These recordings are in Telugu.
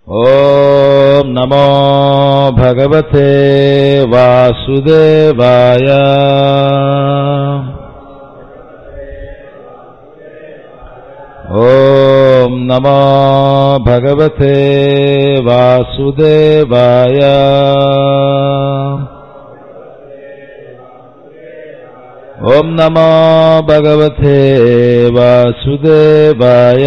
ॐ नमो भगवते वासुदेवाय ॐ नमो भगवते वासुदेवाय ॐ नमो भगवते वासुदेवाय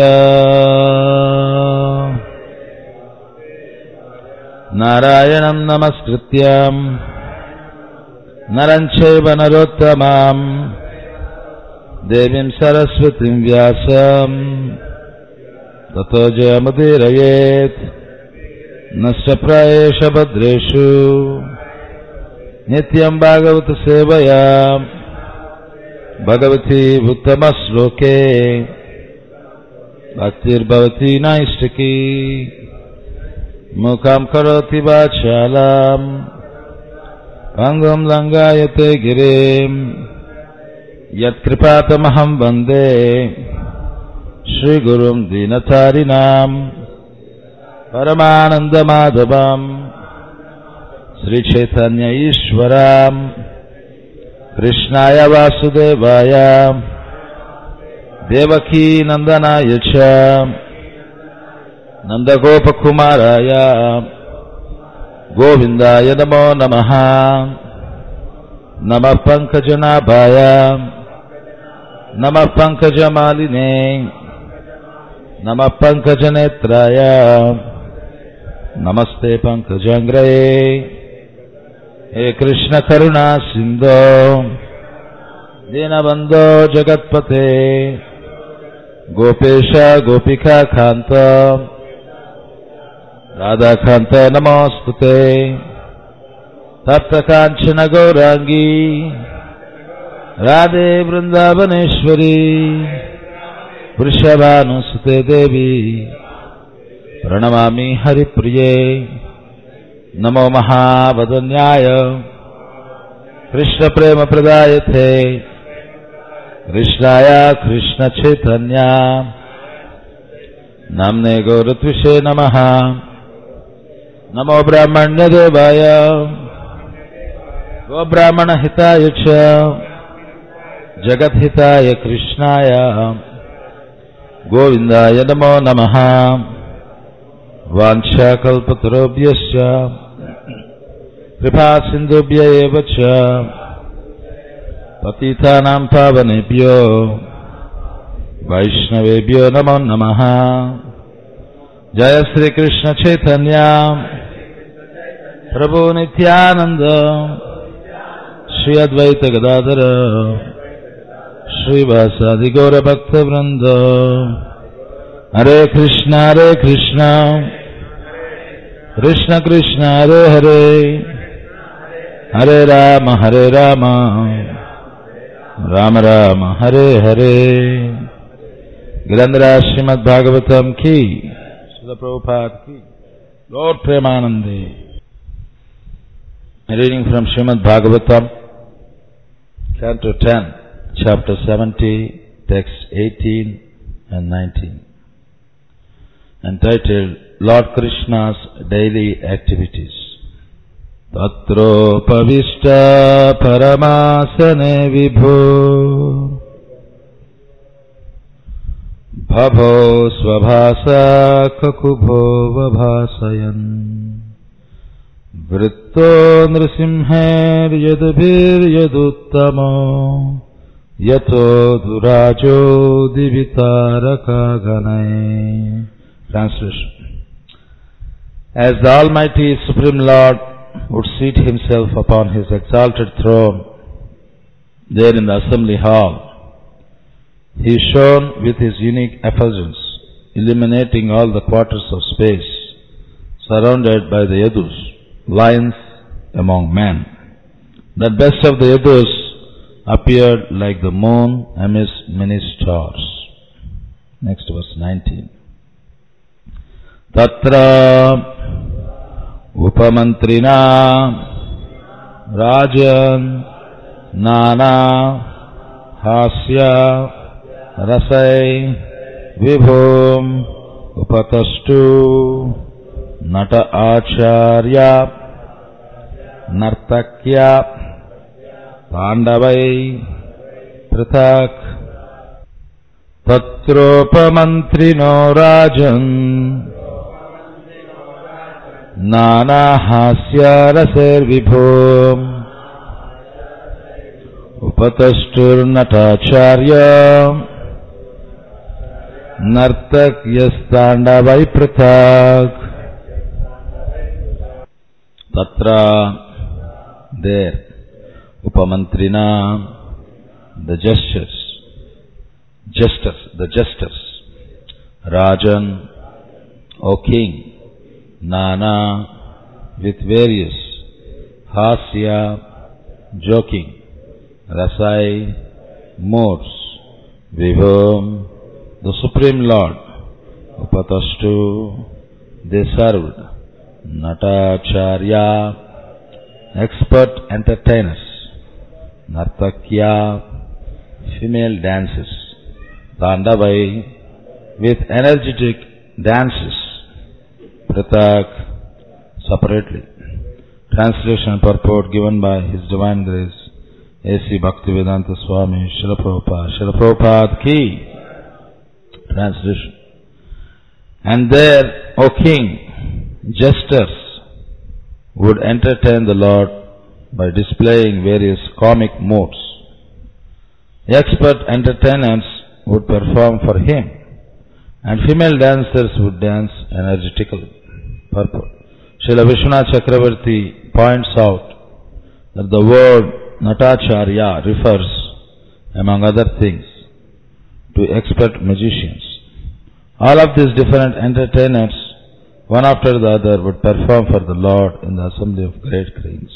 नारायणम् नमस्कृत्यम् नरम् चैव नरोत्तमाम् देवीम् सरस्वतीम् व्यासम् ततो जयमुदीरयेत् नश्च प्रायेष भद्रेषु नित्यम् भागवतसेवया भगवती उत्तमश्लोके भक्तिर्भवती नैष्टिकी मुखम् करोति वाचालाम् अङ्गम् लङ्गायते गिरिम् यत्कृपातमहम् वन्दे श्रीगुरुम् दीनचारिणाम् परमानन्दमाधवम् श्रीचैतन्य ईश्वराम् कृष्णाय वासुदेवाय देवकी नन्दनाय च नन्दगोपकुमाराय गोविन्दाय नमो नमः नमः पङ्कजनाभाय नमः पङ्कजमालिने नमः पङ्कजनेत्राय नमस्ते पङ्कजाङ्ग्रये हे कृष्णकरुणा सिन्धो दीनबन्धो जगत्पते गोपेश गोपिका कान्त राधाकान्त नमोऽस्तु ते तप्तकाञ्चन गौराङ्गी राधे वृन्दावनेश्वरी वृषभानुसुते देवी प्रणमामि हरिप्रिये नमो महावदन्याय कृष्णप्रेमप्रदायते कृष्णाय कृष्णचैतन्या नाम्ने गौरत्विषे नमः नमो ब्राह्मण्यदेवाय गोब्राह्मणहिताय च जगद्हिताय कृष्णाय गोविन्दाय नमो नमः वाञ्छाकल्पतरुभ्यश्च कृपासिन्धुभ्य एव च पतितानां पावनेभ्यो वैष्णवेभ्यो नमो नमः जय श्रीकृष्ण चैतन्य प्रभु नित्यानन्द श्री अद्वैत गदाधर श्रीवासादि गौरभक्तवृन्द हरे कृष्ण हरे कृष्ण कृष्ण कृष्ण हरे हरे हरे राम हरे राम राम राम हरे हरे गिरंद्रा श्रीमद भागवतम की श्रील प्रभुपाद की लॉर्ड प्रेमानंदे reading from Srimad Bhagavatam, Canto 10, Chapter 70, Text 18 and 19, entitled Lord Krishna's Daily Activities. तत्रोपविष्ट परमासने विभो भभो स्वभासा ककुभो वभासयन् वृत्तो नृसिंहैर्यदभिर्यदुत्तमो यतो दुराजो दिवितारकागणै Translation As the Almighty Supreme Lord would seat himself upon his exalted throne there in the assembly hall, he shone with his unique effulgence, illuminating all the quarters of space, surrounded by the Yadus, lions among men. The best of the Yadus appeared like the moon amidst many stars. Next verse 19. तत्र उपमन्त्रिणा राजन् नाना हास्य रसै विभूम् उपतष्टु నట ఆచార్య నర్తక్య తాండవై పృథక్ తత్రోపమంత్రినో రాజన్ నానాహాస్యరసైర్విభో ఉపతష్టుర్నటాచార్య నర్తక్యస్తాండవై పృథక్ తత్ర దేర్ ఉపమంత్రినా the jesters justice, the justice. Rajan, O king, Nana, with various, Hasya, joking, Rasai, modes, Vibhum, the Supreme Lord, Upatastu, they served, Natacharya, expert entertainers, Nartakya, female dances, Dandavai with energetic dances, Pratak separately. Translation and purport given by His Divine Grace, A.C. Bhaktivedanta Swami, Srila Prabhupada, Srila Prabhupada Ki. Translation. And there, O King, jesters would entertain the Lord by displaying various comic modes. Expert entertainers would perform for him, and female dancers would dance energetically. Purport. Srila Vishwanath Chakravarti points out that the word Natacharya refers, among other things, to expert magicians. All of these different entertainers, one after the other, would perform for the Lord in the assembly of great kings.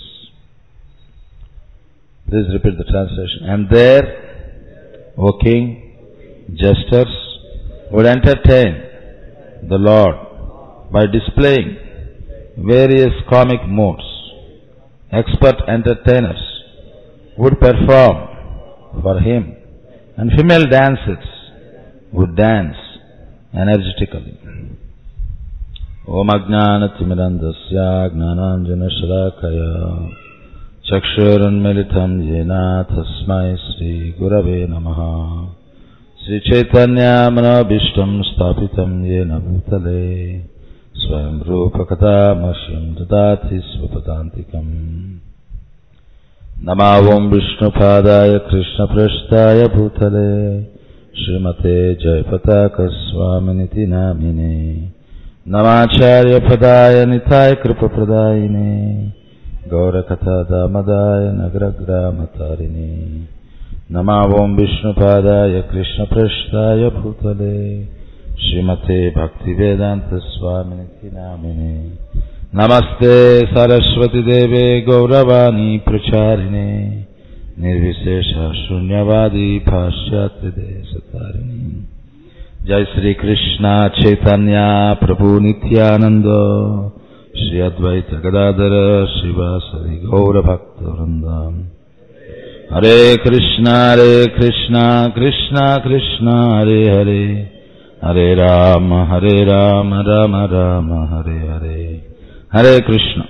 Please repeat the translation. And there, O king, jesters would entertain the Lord by displaying various comic modes. Expert entertainers would perform for him, and female dancers would dance energetically. ఓం అజ్ఞానతిమిరంధస్య జ్ఞానాంజనశలాకయ చక్షురున్మిళితం येन తస్మై శ్రీగురవే నమః శ్రీచైతన్యామనోభీష్టం స్థాపితం येन భూతలే స్వయం రూపకథామహ్యం దదాతి స్వపదాంతికం नमा ओम विष्णुपादाय कृष्णपृष्ठाय भूतले श्रीमते जयपताकस्वामिनिति नामिने नमाचार्यपदाय निताय कृपप्रदायिने गौरकथादामदाय नगरग्रामतारिणे नमा ओम विष्णुपादाय कृष्णपृष्ठाय भूतले श्रीमते भक्तिवेदान्तस्वामिनिति नामिने नमस्ते सरस्वतीदेवे गौरवाणी प्रचारिणे निर्विशेष शून्यवादी भाष्यात्रिदेशतारिणी जय श्री कृष्ण चैतन्य प्रभु नित्यानंद श्री अद्वैत गदाधर श्रीवासरि गौर भक्त वृंदम Hare Krishna Hare Krishna Krishna Krishna Hare Hare Hare Rama Hare Rama Rama Rama Hare Hare Hare Krishna.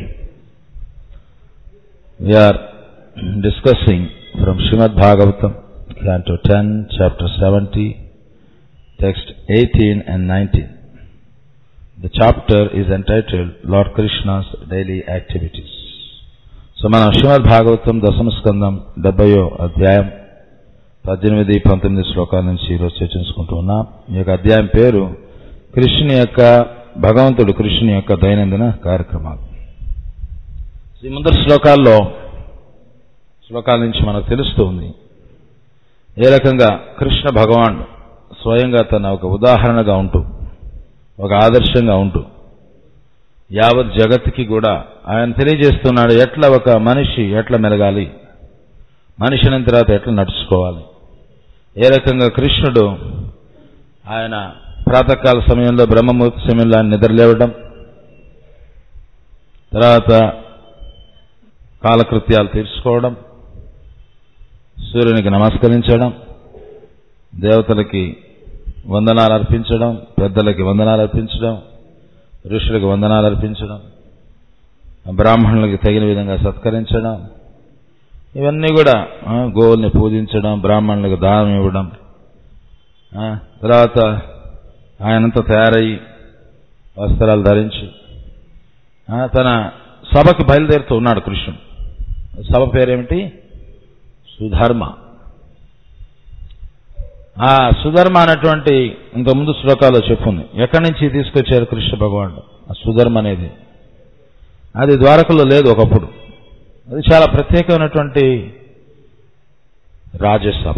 We are discussing from Srimad Bhagavatam, Canto 10, Chapter 70, text 18 and 19. The chapter is entitled Lord Krishna's Daily Activities. So మనం శ్రీమద్ భాగవతం దశమ స్కందం డెబ్బయో అధ్యాయం పద్దెనిమిది పంతొమ్మిది శ్లోకాల నుంచి ఈరోజు చర్చించుకుంటూ ఉన్నాం ఈ యొక్క అధ్యాయం పేరు కృష్ణుని యొక్క భగవంతుడు కృష్ణుని యొక్క దైనందిన కార్యక్రమాలు ఈ ముందర శ్లోకాల్లో శ్లోకాల నుంచి మనకు తెలుస్తుంది ఏ రకంగా కృష్ణ భగవాన్ స్వయంగా తన ఒక ఉదాహరణగా ఉంటూ ఒక ఆదర్శంగా ఉంటూ యావత్ జగత్తుకి కూడా ఆయన తెలియజేస్తున్నాడు ఎట్లా ఒక మనిషి ఎట్లా మెలగాలి మనిషి అయిన తర్వాత ఎట్లా నడుచుకోవాలి ఏ రకంగా కృష్ణుడు ఆయన ప్రాతకాల సమయంలో బ్రహ్మముహూర్త సమయంలో ఆయన నిద్రలేవడం తర్వాత కాలకృత్యాలు తీర్చుకోవడం సూర్యునికి నమస్కరించడం దేవతలకి వందనాలు అర్పించడం పెద్దలకి వందనాలు అర్పించడం ఋషులకు వందనాలు అర్పించడం బ్రాహ్మణులకి తగిన విధంగా సత్కరించడం ఇవన్నీ కూడా ఆ, గోవుల్ని పూజించడం బ్రాహ్మణులకు దానం ఇవ్వడం ఆ, తర్వాత ఆయనంతా తయారయ్యి వస్త్రాలు ధరించి ఆ, తన సభకి బయలుదేరుతూ ఉన్నాడు కృష్ణుడు సభ పేరేమిటి సుధర్మ ఆ సుధర్మ అనేటువంటి ఇంతకుముందు శ్లోకాల్లో చెప్పుంది ఎక్కడి నుంచి తీసుకొచ్చారు కృష్ణ భగవానుడు ఆ సుధర్మ అనేది అది ద్వారకలో లేదు ఒకప్పుడు అది చాలా ప్రత్యేకమైనటువంటి రాజ్యసభ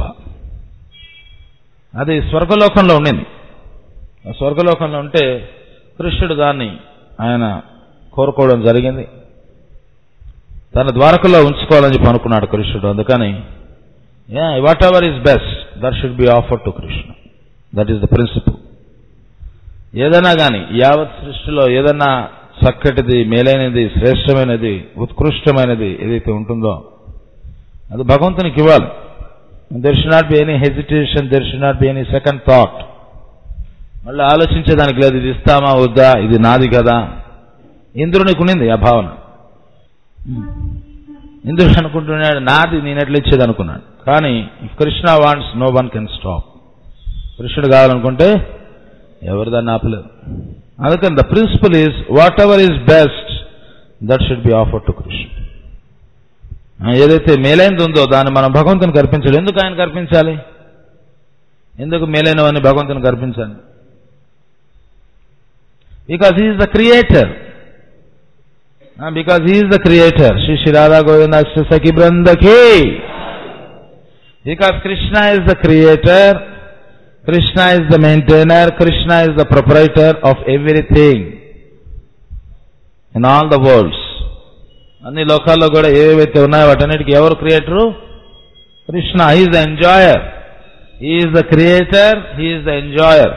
అది స్వర్గలోకంలో ఉండింది ఆ స్వర్గలోకంలో ఉంటే కృష్ణుడు దాన్ని ఆయన కోరుకోవడం జరిగింది తన ద్వారకలో ఉంచుకోవాలని చెప్పి అనుకున్నాడు కృష్ణుడు అందుకని what ever is best that should be offer to Krishna that is the principle ఏదైనా కానీ యావత్ సృష్టిలో ఏదైనా చక్కటిది మేలైనది శ్రేష్టమైనది ఉత్కృష్టమైనది ఏదైతే ఉంటుందో అది భగవంతునికి ఇవ్వాలి there should not be any hesitation there should not be any second thought మళ్ళీ ఆలోచించేదానికి లేదు ఇది ఇస్తామా వద్దా ఇది నాది కదా ఇంద్రునికి ఉన్నింది ఆ భావన ఇంద్రుడు అనుకుంటున్నాడు నాది నేను ఎట్లా ఇచ్చేది అనుకున్నాడు కానీ if Krishna wants no one can stop కృష్ణుడు కావాలనుకుంటే ఎవరు దాన్ని ఆపలేదు అందుకని the principle is what ever is best that should be offer to Krishna ఏదైతే మేలైనది ఉందో దాన్ని మనం భగవంతునికి అర్పించాలి ఎందుకు ఆయనకు అర్పించాలి ఎందుకు మేలైనవని భగవంతునికి అర్పించాలి because he is the creator because he is the creator Shri Shri Radha Govinda సఖి బృందకి because Krishna is the creator Krishna is the maintainer Krishna is the proprietor of everything in all the worlds అన్ని లోకాల్లో కూడా ఏవైతే ఉన్నాయో వాటన్నిటికీ ఎవరు creator Krishna he is the enjoyer he is the creator he is the enjoyer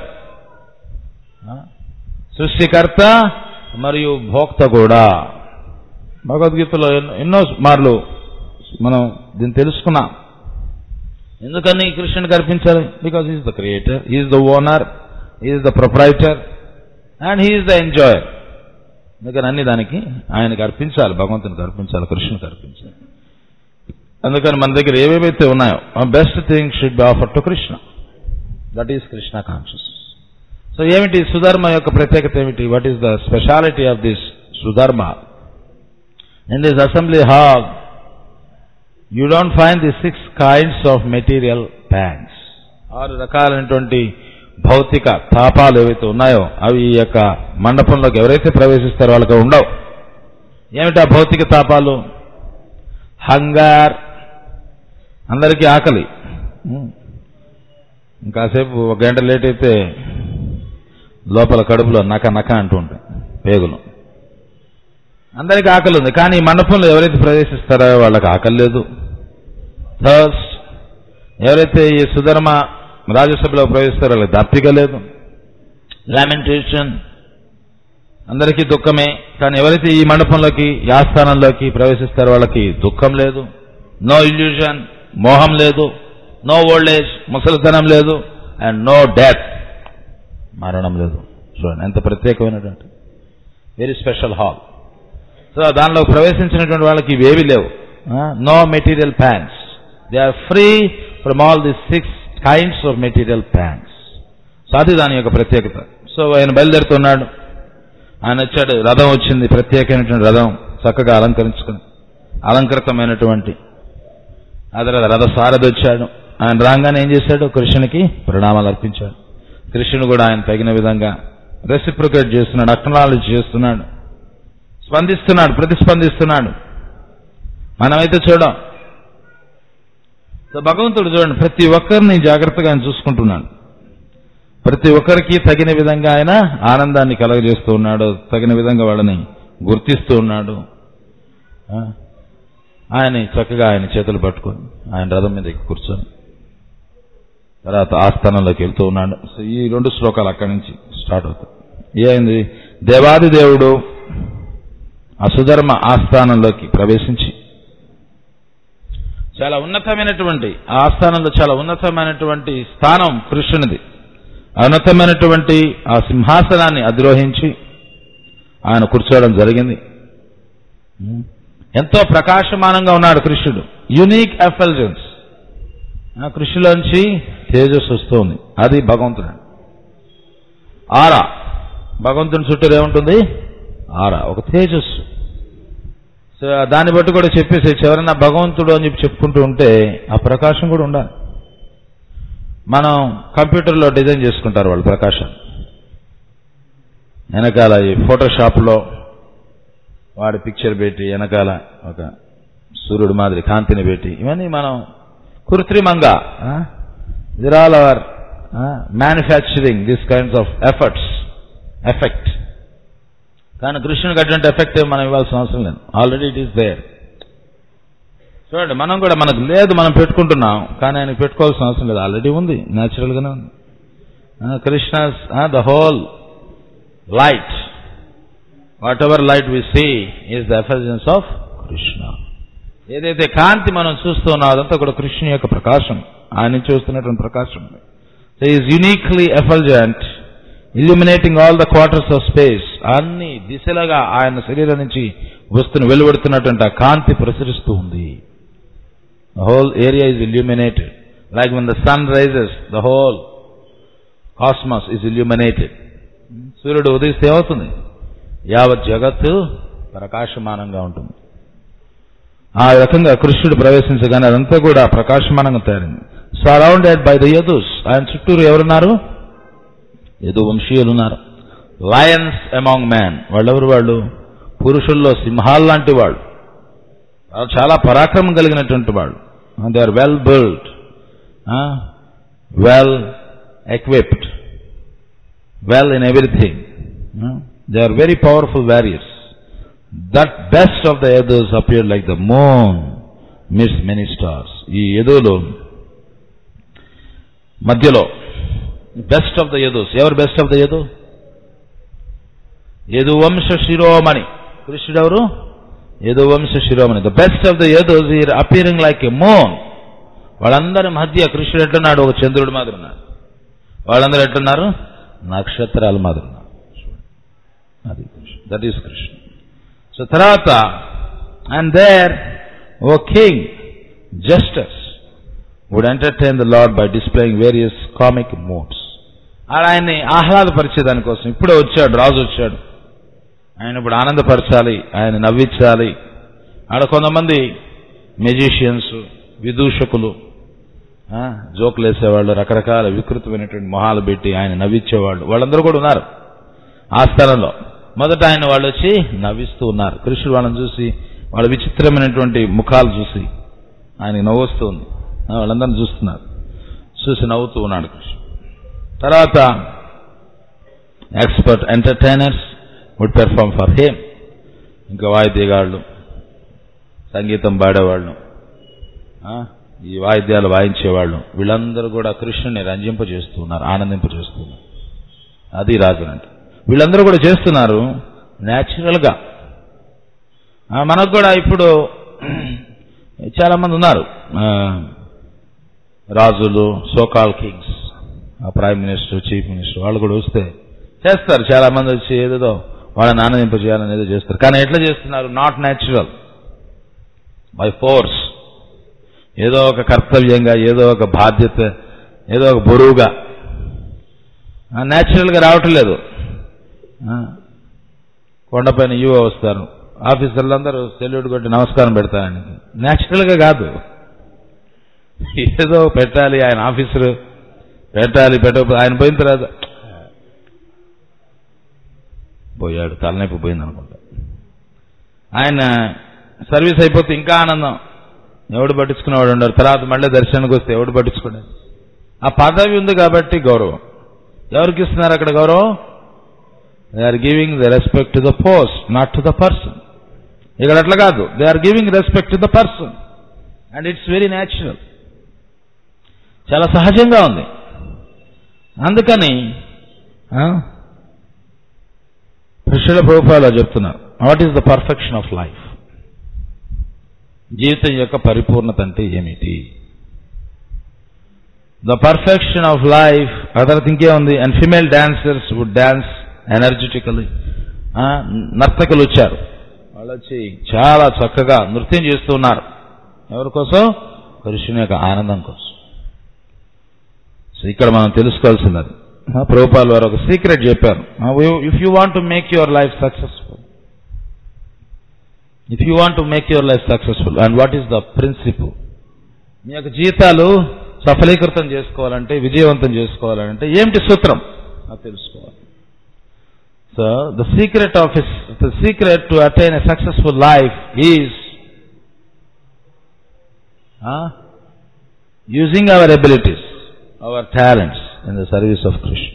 సృష్టికర్త మరియు భోక్త కూడా భగవద్గీతలో ఎన్నో ఎన్నో మార్లు మనం దీన్ని తెలుసుకున్నాం ఎందుకని కృష్ణునికి అర్పించాలి because is the creator is the owner is the proprietor and he is the enjoyer అందుకని అన్ని దానికి ఆయనకి అర్పించాలి భగవంతునికి అర్పించాలి కృష్ణునికి అర్పించాలి అందుకని మన దగ్గర ఏవేవైతే ఉన్నాయో best thing should be offer to Krishna that is Krishna conscious so ఏమిటి సుధర్మ యొక్క ప్రత్యేకత ఏమిటి what is the speciality of this Sudharma in this assembly hall you don't find the six kinds of material pangs ఆరు రకాలైనటువంటి భౌతిక తాపాలు ఏవైతే ఉన్నాయో అవి ఈ యొక్క మండపంలోకి ఎవరైతే ప్రవేశిస్తారో వాళ్ళకి ఉండవు ఏమిటి ఆ భౌతిక తాపాలు హంగార్ అందరికీ ఆకలి ఇంకాసేపు ఒక గంట లేట్ అయితే లోపల కడుపులో నక నక అంటూ ఉంటాయి పేగులు అందరికీ ఆకలి ఉంది కానీ ఈ మండపంలో ఎవరైతే ప్రవేశిస్తారో వాళ్ళకి ఆకలి లేదు థర్స్ట్ ఎవరైతే ఈ సుధర్మ రాజ్యసభలో ప్రవేశిస్తారో వాళ్ళకి దప్పిక లేదు లామెంటేషన్ అందరికీ దుఃఖమే కానీ ఎవరైతే ఈ మండపంలోకి ఈ ఆస్థానంలోకి ప్రవేశిస్తారో వాళ్ళకి దుఃఖం లేదు నో ఇల్యూషన్ మోహం లేదు నో ఓల్డ్ ఏజ్ ముసలితనం లేదు అండ్ నో డెత్ మరణం లేదు చూడండి ఎంత ప్రత్యేకమైనటువంటి వెరీ స్పెషల్ హాల్ సో దానిలో ప్రవేశించినటువంటి వాళ్ళకి ఇవేవి లేవు no material pangs they are free from all the six kinds of material pangs so అది దాని యొక్క ప్రత్యేకత సో ఆయన బయలుదేరుతున్నాడు ఆయన వచ్చాడు రథం వచ్చింది ప్రత్యేకమైనటువంటి రథం చక్కగా అలంకరించుకుని అలంకృతమైనటువంటి అదే రథ సారథి వచ్చాడు ఆయన రాగానే ఏం చేశాడు కృష్ణునికి ప్రణామాలు అర్పించాడు కృష్ణుడు కూడా ఆయన తగిన విధంగా రెసిప్రికేట్ చేస్తున్నాడు అక్నాలజ్ చేస్తున్నాడు స్పందిస్తున్నాడు ప్రతిస్పందిస్తున్నాడు మనమైతే చూడం సో భగవంతుడు చూడండి ప్రతి ఒక్కరిని జాగ్రత్తగా ఆయన చూసుకుంటున్నాడు ప్రతి ఒక్కరికి తగిన విధంగా ఆయన ఆనందాన్ని కలగజేస్తూ ఉన్నాడు తగిన విధంగా వాళ్ళని గుర్తిస్తూ ఉన్నాడు ఆ, ఆయన చక్కగా ఆయన చేతులు పట్టుకొని ఆయన రథం మీద ఎక్కి కూర్చొని తర్వాత ఆస్థానంలోకి వెళ్తూ ఉన్నాడు సో ఈ రెండు శ్లోకాలు అక్కడి నుంచి స్టార్ట్ అవుతాయి ఏమైంది దేవాది దేవుడు అసుధర్మ ఆస్థానంలోకి ప్రవేశించి చాలా ఉన్నతమైనటువంటి ఆ ఆస్థానంలో చాలా ఉన్నతమైనటువంటి స్థానం కృష్ణునిది ఆ ఉన్నతమైనటువంటి ఆ సింహాసనాన్ని అధిరోహించి ఆయన కూర్చోవడం జరిగింది ఎంతో ప్రకాశమానంగా ఉన్నాడు కృష్ణుడు యునీక్ ఎఫల్జెన్స్ కృష్ణులోంచి తేజస్సు వస్తుంది అది భగవంతుడు ఆరా భగవంతుని చుట్టూ ఏముంటుంది ఆరా ఒక తేజస్సు సో దాన్ని బట్టి కూడా చెప్పేసి ఎవరైనా భగవంతుడు అని చెప్పి చెప్పుకుంటూ ఉంటే ఆ ప్రకాశం కూడా ఉండాలి మనం కంప్యూటర్లో డిజైన్ చేసుకుంటారు వాళ్ళు ప్రకాశం వెనకాల ఈ ఫోటోషాప్లో వాడి పిక్చర్ పెట్టి వెనకాల ఒక సూర్యుడు మాదిరి కాంతిని పెట్టి ఇవన్నీ మనం కృత్రిమంగా there all our manufacturing this kinds of efforts effect కానీ కృష్ణునికి అటువంటి ఎఫెక్ట్ మనం ఇవ్వాల్సిన అవసరం లేదు ఆల్రెడీ ఇట్ ఈస్ దేర్ చూడండి మనం కూడా మనకు లేదు మనం పెట్టుకుంటున్నాం కానీ ఆయనకు పెట్టుకోవాల్సిన అవసరం లేదు ఆల్రెడీ ఉంది న్యాచురల్గానే ఉంది Krishna the whole light what ever light we see is the effulgence of Krishna ఏదైతే కాంతి మనం చూస్తున్నాం అదంతా కూడా కృష్ణ యొక్క ప్రకాశం ఆయన నుంచి వస్తున్నటువంటి ప్రకాశం is uniquely effulgent illuminating all the quarters of space అన్ని దిశలుగా ఆయన శరీరం నుంచి వస్తున్న వెలువడుతున్నటువంటి ఆ కాంతి ప్రసరిస్తూ ఉంది whole area is illuminated like one the sun rises the whole cosmos is illuminated సూర్యుడు ఉదయిస్తే ఏమవుతుంది యావత్ జగత్తు ప్రకాశమానంగా ఉంటుంది ఆ రకంగా కృష్ణుడు ప్రవేశించగానే అదంతా కూడా ప్రకాశమానంగా తయారైంది సరౌండెడ్ బై ద యదుస్ ఆయన చుట్టూరు ఎవరున్నారు యదు వంశీయులు ఉన్నారు లయన్స్ అమాంగ్ మ్యాన్ వాళ్ళెవరు వాళ్ళు పురుషుల్లో సింహాల్ లాంటి వాళ్ళు వాళ్ళు చాలా పరాక్రమం కలిగినటువంటి వాళ్ళు they are well build well equipped well in everything they are very powerful warriors that best of the Yadus appear like the moon miss many stars ఈ ఎదువులో మధ్యలో బెస్ట్ ఆఫ్ ద యదుస్ ఎవరు బెస్ట్ ఆఫ్ ద యదు యదువంశ శిరోమణి కృష్ణుడు ఎవరు యదువంశ శిరోమణి the best of the Yadus are appearing like a moon వాళ్ళందరి మధ్య కృష్ణుడు ఎట్టున్నాడు ఒక చంద్రుడి మాదిరి ఉన్నాడు వాళ్ళందరూ ఎట్టున్నారు నక్షత్రాల మాదిరి ఉన్నారు అది Krishna that is Krishna so తర్వాత and there O king jesters would entertain the lord by displaying various comic moods ఆడ ఆయన్ని ఆహ్లాదపరిచేదానికోసం ఇప్పుడే వచ్చాడు రాజు వచ్చాడు ఆయన ఇప్పుడు ఆనందపరచాలి ఆయన నవ్వించాలి ఆడ కొంతమంది మెజిషియన్స్ విదూషకులు జోకులు వేసేవాళ్ళు రకరకాల వికృతమైనటువంటి మొహాలు పెట్టి ఆయన నవ్వించేవాళ్ళు వాళ్ళందరూ కూడా ఉన్నారు ఆ స్థలంలో మొదట ఆయన వాళ్ళు వచ్చి నవ్విస్తూ ఉన్నారు కృష్ణుడు వాళ్ళని చూసి వాళ్ళ విచిత్రమైనటువంటి ముఖాలు చూసి ఆయన నవ్వొస్తూ ఉంది వాళ్ళందరిని చూస్తున్నారు చూసి నవ్వుతూ ఉన్నాడు కృష్ణుడు తర్వాత expert entertainers would perform for him ఇంకా వాయిద్యగాళ్ళు సంగీతం పాడేవాళ్ళు ఈ వాయిద్యాలు వాయించేవాళ్ళు వీళ్ళందరూ కూడా కృష్ణుని రంజింపజేస్తూ ఉన్నారు ఆనందింపజేస్తూ ఉన్నారు అది రాజునంటే వీళ్ళందరూ కూడా చేస్తున్నారు న్యాచురల్గా మనకు కూడా ఇప్పుడు చాలా మంది ఉన్నారు రాజులు so called kings prime minister chief minister వాళ్ళు కూడా వస్తే చేస్తారు చాలా మంది వచ్చి ఏదేదో వాళ్ళని ఆనందింపజేయాలని ఏదో చేస్తారు కానీ ఎట్లా చేస్తున్నారు నాట్ న్యాచురల్ బై ఫోర్స్ ఏదో ఒక కర్తవ్యంగా ఏదో ఒక బాధ్యత ఏదో ఒక బరువుగా న్యాచురల్గా రావటం లేదు కొండపైన యువ వస్తారు ఆఫీసర్లందరూ సెల్యూట్ కొట్టి నమస్కారం పెడతారని న్యాచురల్గా కాదు ఏదో పెట్టాలి ఆయన ఆఫీసరు పెట్టాలి పెట్టకపోతే ఆయన పోయిన తర్వాత పోయాడు తలనొప్పి పోయింది అనుకుంటా ఆయన సర్వీస్ అయిపోతే ఇంకా ఆనందం ఎవడు పట్టించుకునేవాడు ఉండరు తర్వాత మళ్ళీ దర్శనానికి వస్తే ఎవడు పట్టించుకునేది ఆ పదవి ఉంది కాబట్టి గౌరవం ఎవరికి ఇస్తున్నారు అక్కడ గౌరవం they are giving the respect to the post not to the person ఇక్కడ అట్లా కాదు they are giving respect to the person and it's very natural చాలా సహజంగా ఉంది అందుకని కృష్ణుల ప్రభుపాలో చెప్తున్నారు what is the perfection of life జీవితం యొక్క పరిపూర్ణత అంటే ఏమిటి the perfection of life other ఇంకే ఉంది and female dancers would dance energetically ఆ, నర్తకులు వచ్చారు వాళ్ళు వచ్చి చాలా చక్కగా నృత్యం చేస్తూ ఉన్నారు ఎవరి కోసం కృష్ణుని యొక్క ఆనందం కోసం సో ఇక్కడ మనం తెలుసుకోవాల్సినది ఆ, ప్రభుపాల్ వారు ఒక సీక్రెట్ చెప్పారు if you want to make your life successful if you want to make your life successful and what is the principle మీ యొక్క జీవితాలు సఫలీకృతం చేసుకోవాలంటే విజయవంతం చేసుకోవాలంటే ఏమిటి సూత్రం అది తెలుసుకోవాలి so the secret of the secret to attain a successful life is using our abilities, our talents in the service of Krishna.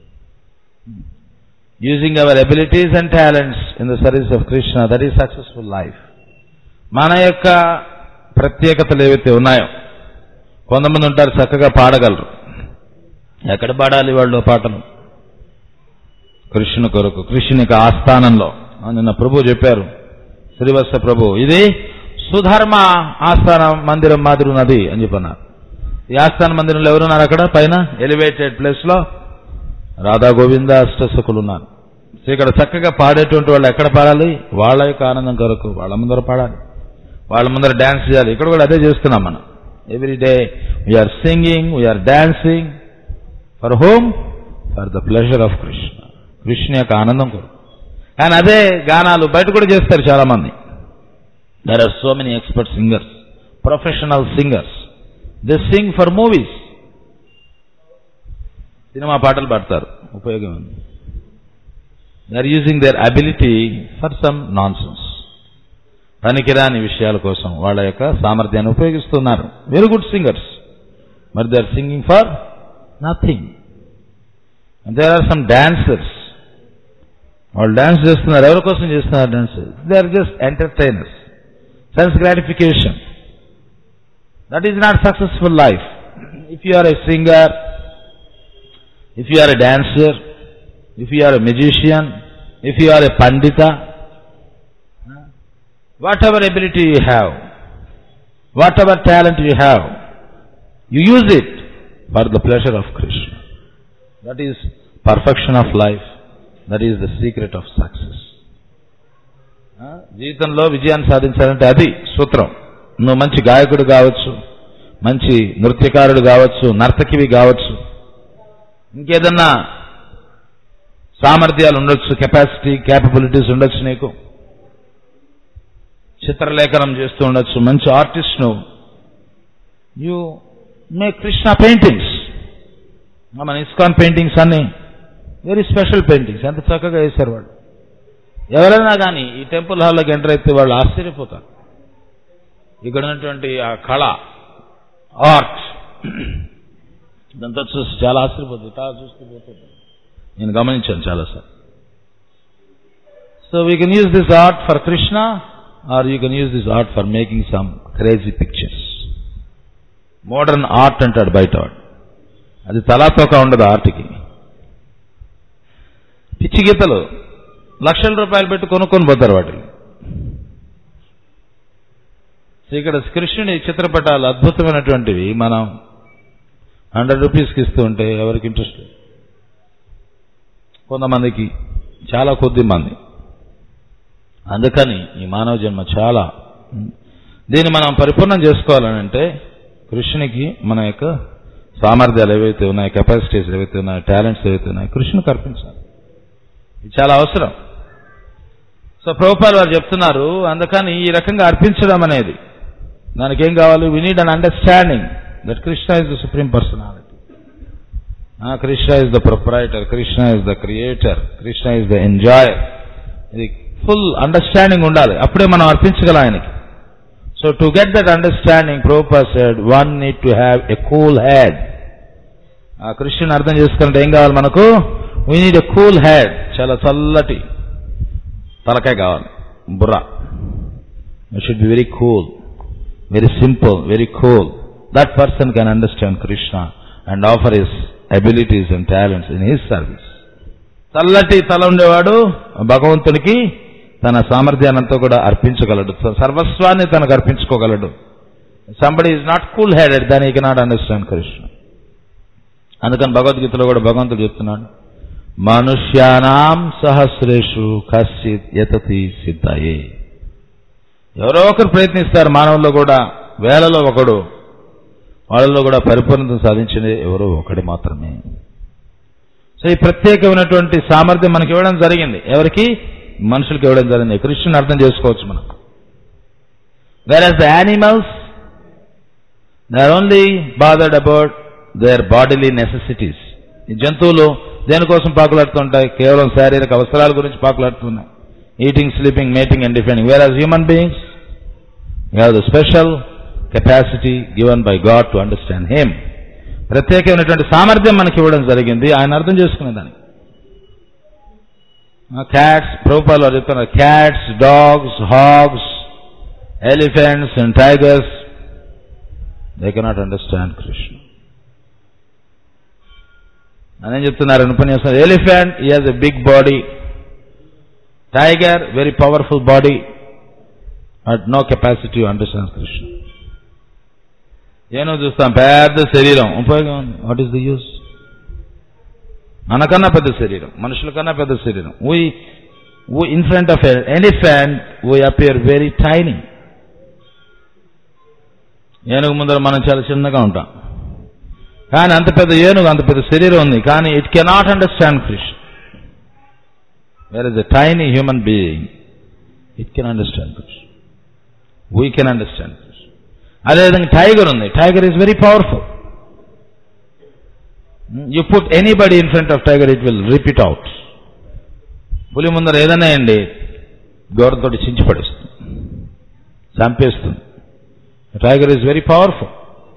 Using our abilities and talents in the service of Krishna, that is successful life. మన యొక్క ప్రత్యేకతలు ఏవైతే ఉన్నాయో కొంతమంది ఉంటారు చక్కగా పాడగలరు ఎక్కడ పాడాలి వాళ్ళు పాటలు కృష్ణుని కొరకు కృష్ణుని యొక్క ఆస్థానంలో ఆ, నిన్న ప్రభు చెప్పారు శ్రీవత్స ప్రభు ఇది సుధర్మ ఆస్థాన మందిరం మాదిరి ఉన్నది అని చెప్పన్నారు ఈ ఆస్థాన మందిరంలో ఎవరున్నారు అక్కడ పైన ఎలివేటెడ్ ప్లేస్ లో రాధా గోవింద అష్టసకులు ఉన్నారు సో ఇక్కడ చక్కగా పాడేటువంటి వాళ్ళు ఎక్కడ పాడాలి వాళ్ళ యొక్క ఆనందం కొరకు వాళ్ళ ముందర పాడాలి వాళ్ళ ముందర డాన్స్ చేయాలి ఇక్కడ కూడా అదే చేస్తున్నాం మనం every day we are singing we are dancing for home for the pleasure of Krishna Krishna యొక్క ఆనందం కొరకు కానీ అదే గానాలు బయట కూడా చేస్తారు చాలా మంది there are so many expert singers professional singers they sing for movies cinema పాటలు పాడతారు ఉపయోగం ఉంది they are using their ability for some nonsense పనికిరాని విషయాల కోసం వాళ్ళ యొక్క సామర్థ్యాన్ని ఉపయోగిస్తున్నారు వెరీ గుడ్ సింగర్స్ మరి they are singing for nothing there are some dancers వాళ్ళు డాన్స్ చేస్తున్నారు ఎవరి కోసం చేస్తున్నారు dance they are just entertainers sense gratification that is not successful life if you are a singer if you are a dancer if you are a magician if you are a pandit whatever ability you have whatever talent you have you use it for the pleasure of Krishna that is perfection of life that is the secret of success జీవితంలో విజయాన్ని సాధించాలంటే అది సూత్రం నువ్వు మంచి గాయకుడు కావచ్చు మంచి నృత్యకారుడు కావచ్చు నర్తకివి కావచ్చు ఇంకేదన్నా సామర్థ్యాలు ఉండొచ్చు కెపాసిటీ క్యాపబిలిటీస్ ఉండొచ్చు నీకు చిత్రలేఖనం చేస్తూ ఉండొచ్చు మంచి ఆర్టిస్ట్ నువ్వు యూ మేక్ కృష్ణ పెయింటింగ్స్ మన ఇస్కాన్ పెయింటింగ్స్ అన్ని వెరీ స్పెషల్ పెయింటింగ్స్ ఎంత చక్కగా వేశారు వాళ్ళు ఎవరైనా కానీ ఈ టెంపుల్ హాల్లోకి ఎంటర్ అయితే వాళ్ళు ఆశ్చర్యపోతారు ఇక్కడ ఉన్నటువంటి ఆ కళ ఆర్ట్ ఇదంతా చూసి చాలా ఆశ్చర్యపోతుంది ఇట్లా చూస్తూ పోతుంది నేను గమనించాను చాలాసార్లు so we can use this art for Krishna or you can use this art for making some crazy pictures modern art అంటాడు బయట వాడు అది తలాతోక ఉండదు ఆర్ట్కి పిచ్చి గీతలు లక్షల రూపాయలు పెట్టి కొనుక్కొని పోతారు వాటిని సో ఇక్కడ కృష్ణుని చిత్రపటాలు అద్భుతమైనటువంటివి మనం హండ్రెడ్ రూపీస్కి ఇస్తూ ఉంటే ఎవరికి ఇంట్రెస్ట్ లేదు. కొంతమందికి చాలా కొద్ది మంది అందుకని ఈ మానవ జన్మ చాలా దీన్ని మనం పరిపూర్ణం చేసుకోవాలని అంటే కృష్ణునికి మన యొక్క సామర్థ్యాలు ఏవైతే ఉన్నాయో కెపాసిటీస్ ఏవైతే ఉన్నాయో టాలెంట్స్ ఏవైతే ఉన్నాయో కృష్ణునికి అర్పించాలి ఇది చాలా అవసరం సో ప్రభుపాల్ వారు చెప్తున్నారు అందుకని ఈ రకంగా అర్పించడం అనేది దానికి ఏం కావాలి we need an understanding that Krishna is the supreme personality Krishna is the proprietor Krishna is the creator Krishna is the enjoyer ఇది ఫుల్ అండర్స్టాండింగ్ ఉండాలి అప్పుడే మనం అర్పించగలం ఆయనకి so to get that understanding Prabhupada said one need to have a cool head ఆ కృష్ణుని అర్థం చేసుకుంటే ఏం కావాలి మనకు we need a cool head చాలా చల్లటి తలకాయ కావాలి బుర్ర it should be very cool very simple very cool that person can understand Krishna and offer his abilities and talents in his service చల్లటి తల ఉండేవాడు భగవంతునికి తన సామర్థ్యానంతా కూడా అర్పించగలడు సర్వస్వాన్ని తనకు అర్పించుకోగలడు somebody is not cool headed దాని ఈ కెనాట్ అండర్స్టాండ్ కృష్ణ అందుకని భగవద్గీతలో కూడా భగవంతుడు చెప్తున్నాడు మనుష్యానాం సహస్రేషు కశ్చిత్ యతతి సిద్ధయే ఎవరో ఒకరు ప్రయత్నిస్తారు మానవుల్లో కూడా వేలలో ఒకడు వాళ్ళలో కూడా పరిపూర్ణత సాధించిన ఎవరో ఒకటి మాత్రమే సో ఈ ప్రత్యేకమైనటువంటి సామర్థ్యం మనకి ఇవ్వడం జరిగింది ఎవరికి మనుషులకు ఇవ్వడం జరిగింది కృష్ణుని అర్థం చేసుకోవచ్చు మనం where the animals they are only bothered about their bodily necessities ఈ జంతువులు దేనికోసం పాకులాడుతుంటాయి కేవలం శారీరక అవసరాల గురించి పాకులాడుతున్నాయి eating sleeping mating and defending whereas human beings you have the special capacity given by God to understand him ప్రత్యేకమైనటువంటి సామర్థ్యం మనకి ఇవ్వడం జరిగింది ఆయన అర్థం చేసుకునేదానికి క్యాట్స్ ప్రభుపాలు వారు చెప్తున్నారు cats dogs hogs elephants and tigers they cannot understand Krishna అని చెప్తున్నారు ఉపన్యాసం ఎలిఫెంట్ ఈ has a big body tiger very powerful body but no capacity understand Krishna ఏనో చూస్తాం పెద్ద శరీరం ఉపయోగం వాట్ ఈస్ ది యూస్ మనకన్నా పెద్ద శరీరం మనుషుల కన్నా పెద్ద శరీరం we in front of elephant we appear very tiny ఏనుగు ముందర మనం చాలా చిన్నగా ఉంటాం కానీ అంత పెద్ద ఏనుగు అంత పెద్ద శరీరం ఉంది కానీ it cannot understand Krishna whereas a tiny human being it can understand Krishna we can understand Krishna అదేవిధంగా టైగర్ ఉంది tiger is very powerful you put anybody in front of tiger it will rip it out పులి ముందర ఏదైనా అండి గౌరవంతో చించి పడేస్తుంది చంపేస్తుంది tiger is very powerful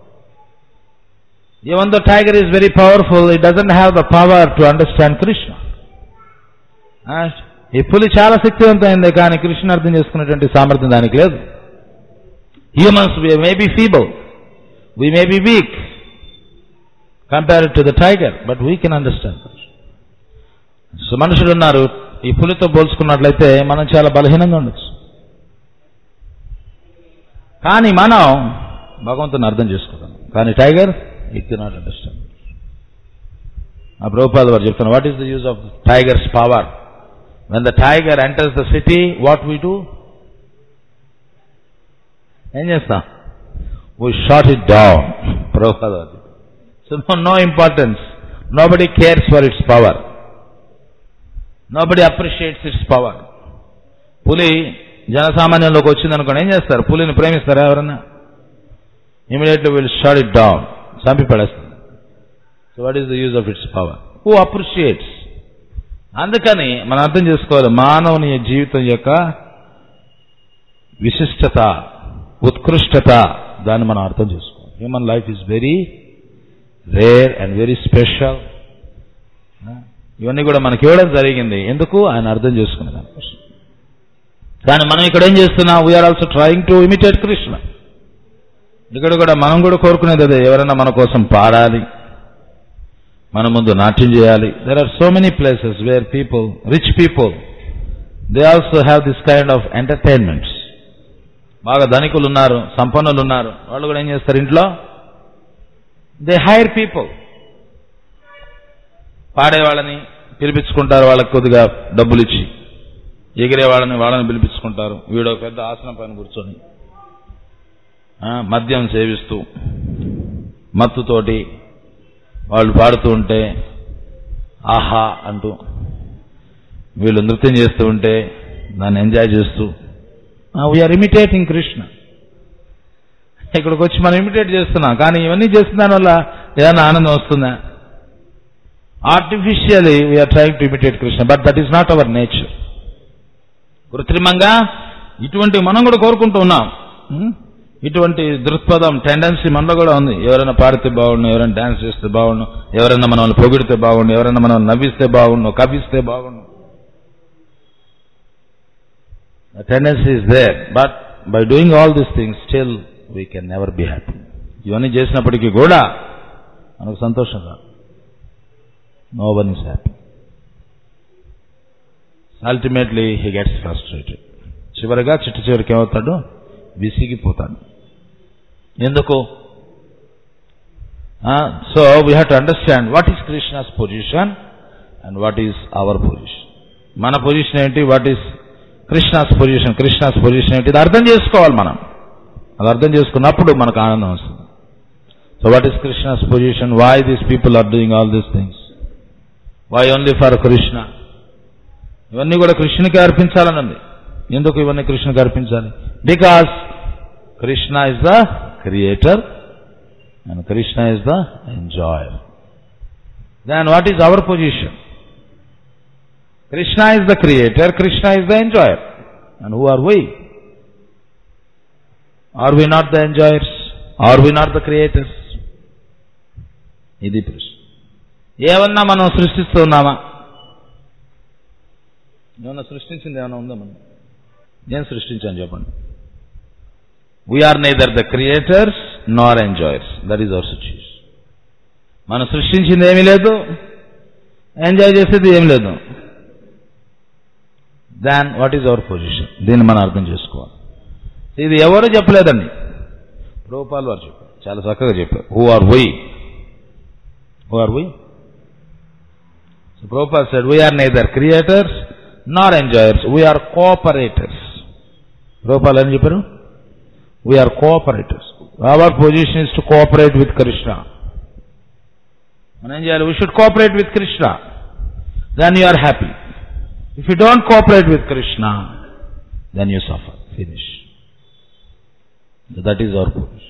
even the tiger is very powerful it doesn't have the power to understand Krishna ఈ పులి చాలా శక్తివంతమైంది కానీ కృష్ణ అర్థం చేసుకునేటువంటి సామర్థ్యం దానికి లేదు humans may be feeble we may be weak compared to the tiger but we can understand so మనుషులు ఉన్నారు ఈ పులితో పోల్చుకున్నట్లయితే మనం చాలా బలహీనంగా ఉండొచ్చు కానీ మనం భగవంతుని అర్థం చేసుకోగలం కానీ టైగర్ ఇట్ కెనాట్ అండర్స్టాండ్ ఆ ప్రభుపాద వారు చెప్తున్నారు what is the use of tigers power when the tiger enters the city what we do ఏం చేస్తాం we shot it down Prabhupada వారు So no, no importance. Nobody cares for its power. Nobody appreciates its power. పులి జనసామాన్యంలోకి వచ్చింది అనుకోండి ఏం చేస్తారు పులిని ప్రేమిస్తారా ఎవరన్నా immediately will shot it down చంపి పడేస్తుంది so what is the use of its power who appreciates అందుకని మనం అర్థం చేసుకోవాలి మానవుని జీవితం యొక్క విశిష్టత ఉత్కృష్టత దాన్ని మనం అర్థం చేసుకోవాలి human life is very rare and very special ఇవన్నీ కూడా మనకి ఇవ్వడం జరిగింది ఎందుకు ఆయన అర్థం చేసుకునే దానికోసం కానీ మనం ఇక్కడ ఏం చేస్తున్నాం we are also trying to imitate Krishna ఇక్కడ కూడా మనం కూడా కోరుకునేది అదే ఎవరైనా మన కోసం పాడాలి మన ముందు నాట్యం చేయాలి there are so many places where people rich people they also have this kind of entertainments బాగా ధనికులు ఉన్నారు సంపన్నులు ఉన్నారు వాళ్ళు కూడా ఏం చేస్తారు ఇంట్లో దే హైర్ పీపుల్ పాడే వాళ్ళని పిలిపించుకుంటారు వాళ్ళకి కొద్దిగా డబ్బులు ఇచ్చి ఎగిరే వాళ్ళని వాళ్ళని పిలిపించుకుంటారు వీడు ఒక పెద్ద ఆసనం పైన కూర్చొని ఆ, మద్యం సేవిస్తూ మత్తుతోటి వాళ్ళు పాడుతూ ఉంటే ఆహా అంటూ వీళ్ళు నృత్యం చేస్తూ ఉంటే దాన్ని ఎంజాయ్ చేస్తూ వీఆర్ ఇమిటేటింగ్ కృష్ణ ఇక్కడికి వచ్చి మనం ఇమిటేట్ చేస్తున్నాం కానీ ఇవన్నీ చేస్తున్న దానివల్ల ఏదైనా ఆనందం వస్తుందా artificially we are trying to imitate Krishna but that is not our nature కృత్రిమంగా ఇటువంటి మనం కూడా కోరుకుంటూ ఉన్నాం ఉం? ఇటువంటి దృక్పథం టెండెన్సీ మనలో కూడా ఉంది ఎవరైనా పాడితే బాగుండు ఎవరైనా డాన్స్ చేస్తే బాగుండు ఎవరైనా మనల్ని పొగిడితే బాగుండు ఎవరైనా మనం నవ్విస్తే బాగుండు కవిస్తే బాగుండు tendency is there but by doing all these things still we can never be happy ఇవన్నీ చేసినప్పటికీ కూడా మనకు సంతోషం రాదు no one is happy ultimately he gets frustrated చివరిగా చిట్ట చివరికి ఏమవుతాడు విసిగిపోతాడు ఎందుకు so we have to understand what is Krishna's position and what is our position మన పొజిషన్ ఏంటి what is Krishna's position Krishna's position ఏంటి ఇది అర్థం చేసుకోవాలి మనం అది అర్థం చేసుకున్నప్పుడు మనకు ఆనందం వస్తుంది so what is Krishna's position why these people are doing all these things why only for Krishna ఇవన్నీ కూడా కృష్ణునికి అర్పించాలని ఉంది ఎందుకు ఇవన్నీ కృష్ణునికి అర్పించాలి because Krishna is the creator and Krishna is the enjoyer then what is our position Krishna is the creator Krishna is the enjoyer and who are why are we not the enjoyers are we not the creators ఇది ప్రశ్న ఏమన్నా మనం సృష్టిస్తూ ఉన్నామా ఏమన్నా సృష్టించింది ఏమైనా ఉందా మనం నేను సృష్టించాను చెప్పండి we are neither the creators nor enjoyers that is our situation మనం సృష్టించింది ఏమీ లేదు ఎంజాయ్ చేసేది ఏమి లేదు then what is our position దీన్ని మనం అర్థం చేసుకోవాలి ఇది ఎవరు చెప్పలేదండి రూపాలు వారు చెప్పారు చాలా చక్కగా చెప్పారు who are why who are why so Prabhupada said we are neither creators nor enjoyers we are cooperators రూపాలు అని చెప్పారు we are cooperators our position is to cooperate with Krishna మనం ఏం చేయాలి we should cooperate with Krishna then you are happy if you don't cooperate with Krishna then you suffer finish that is our position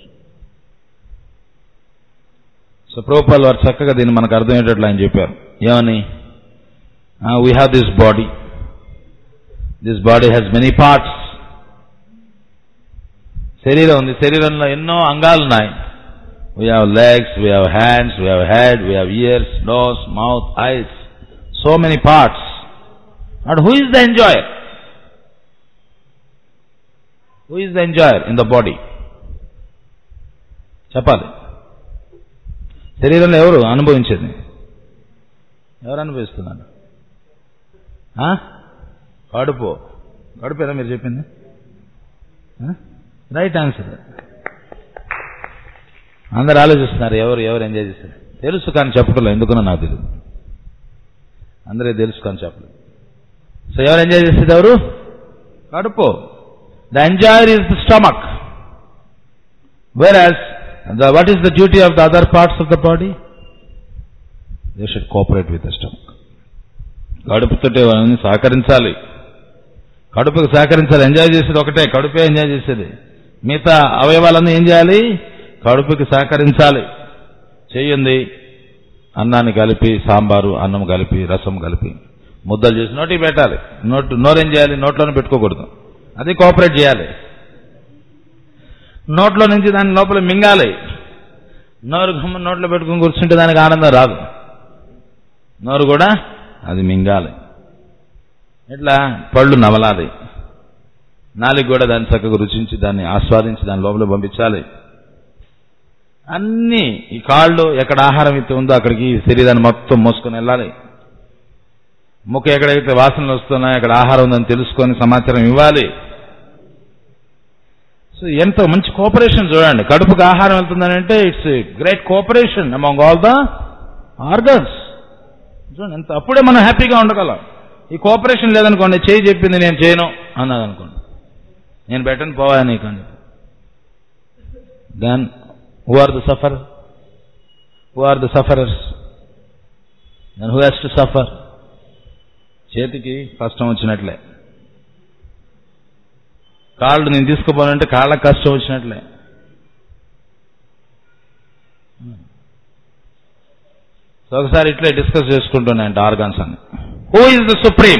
so Prabhupada వారు చక్కగా దీన్ని మనకు అర్థమయ్యేటట్లు ఆయన చెప్పారు ఏమని we have this body this body has many parts శరీరం ఉంది శరీరంలో ఎన్నో అంగాలు ఉన్నాయి we have legs we have hands we have head we have ears nose mouth eyes so many parts and who is the enjoyer who is the enjoyer in the body చెప్పాలి శరీరంలో ఎవరు అనుభవించేది ఎవరు అనుభవిస్తున్నారు ఆ? కడుపు కడుపేనా మీరు చెప్పింది రైట్ ఆన్సర్ అందరు ఆలోచిస్తున్నారు ఎవరు ఎవరు ఎంజాయ్ చేస్తారు తెలుసు కానీ చెప్పడం ఎందుకునో నాకు తెలియదు అందరే తెలుసు కానీ చెప్పలేదు సో ఎవరు ఎంజాయ్ చేసేది ఎవరు కడుపు the enjoyer is the stomach whereas the what is the duty of the other parts of the body they should cooperate with the stomach కడుపుతోటే వాళ్ళని సహకరించాలి కడుపుకి సహకరించాలి ఎంజాయ్ చేసేది ఒకటే కడుపే ఎంజాయ్ చేసేది మిగతా అవయవాలన్నీ ఏం చేయాలి కడుపుకి సహకరించాలి చెయ్యింది అన్నాన్ని కలిపి సాంబారు అన్నం కలిపి రసం కలిపి ముద్దలు చేసి నోటికి పెట్టాలి నోటు నోరేం చేయాలి నోట్లోనే పెట్టుకోకూడదు అది కోఆపరేట్ చేయాలి నోట్లో నుంచి దాని లోపల మింగాలి నోరు గమ్మ నోట్లో పెట్టుకుని కూర్చుంటే దానికి ఆనందం రాదు నోరు కూడా అది మింగాలి ఇట్లా పళ్ళు నవలాలి నాలుగు కూడా దాన్ని చక్కగా రుచించి దాన్ని ఆస్వాదించి దాని లోపల పంపించాలి అన్ని ఈ కాళ్ళు ఎక్కడ ఆహారం అయితే ఉందో అక్కడికి ఈ శరీరాన్ని మొత్తం మోసుకొని వెళ్ళాలి ముక్క ఎక్కడైతే వాసనలు వస్తున్నాయో అక్కడ ఆహారం ఉందని తెలుసుకొని సమాచారం ఇవ్వాలి సో ఎంత మంచి కోఆపరేషన్ చూడండి కడుపుకి ఆహారం వెళ్తుందని అంటే it's great cooperation among all the organs చూడండి ఎంత అప్పుడే మనం హ్యాపీగా ఉండగలం ఈ కోఆపరేషన్ లేదనుకోండి చేయి చెప్పింది నేను చేయను అన్నది అనుకోండి నేను పెట్టను పోవా నీకండి then who are the suffer who are the sufferers then who has to suffer చేతికి కష్టం వచ్చినట్లే కాళ్ళు నేను తీసుకుపోనంటే కాళ్ళకి కష్టం వచ్చినట్లే సో ఒకసారి ఇట్లే డిస్కస్ చేసుకుంటున్నాయంట ఆర్గాన్స్ అని హూ ఇస్ ద సుప్రీం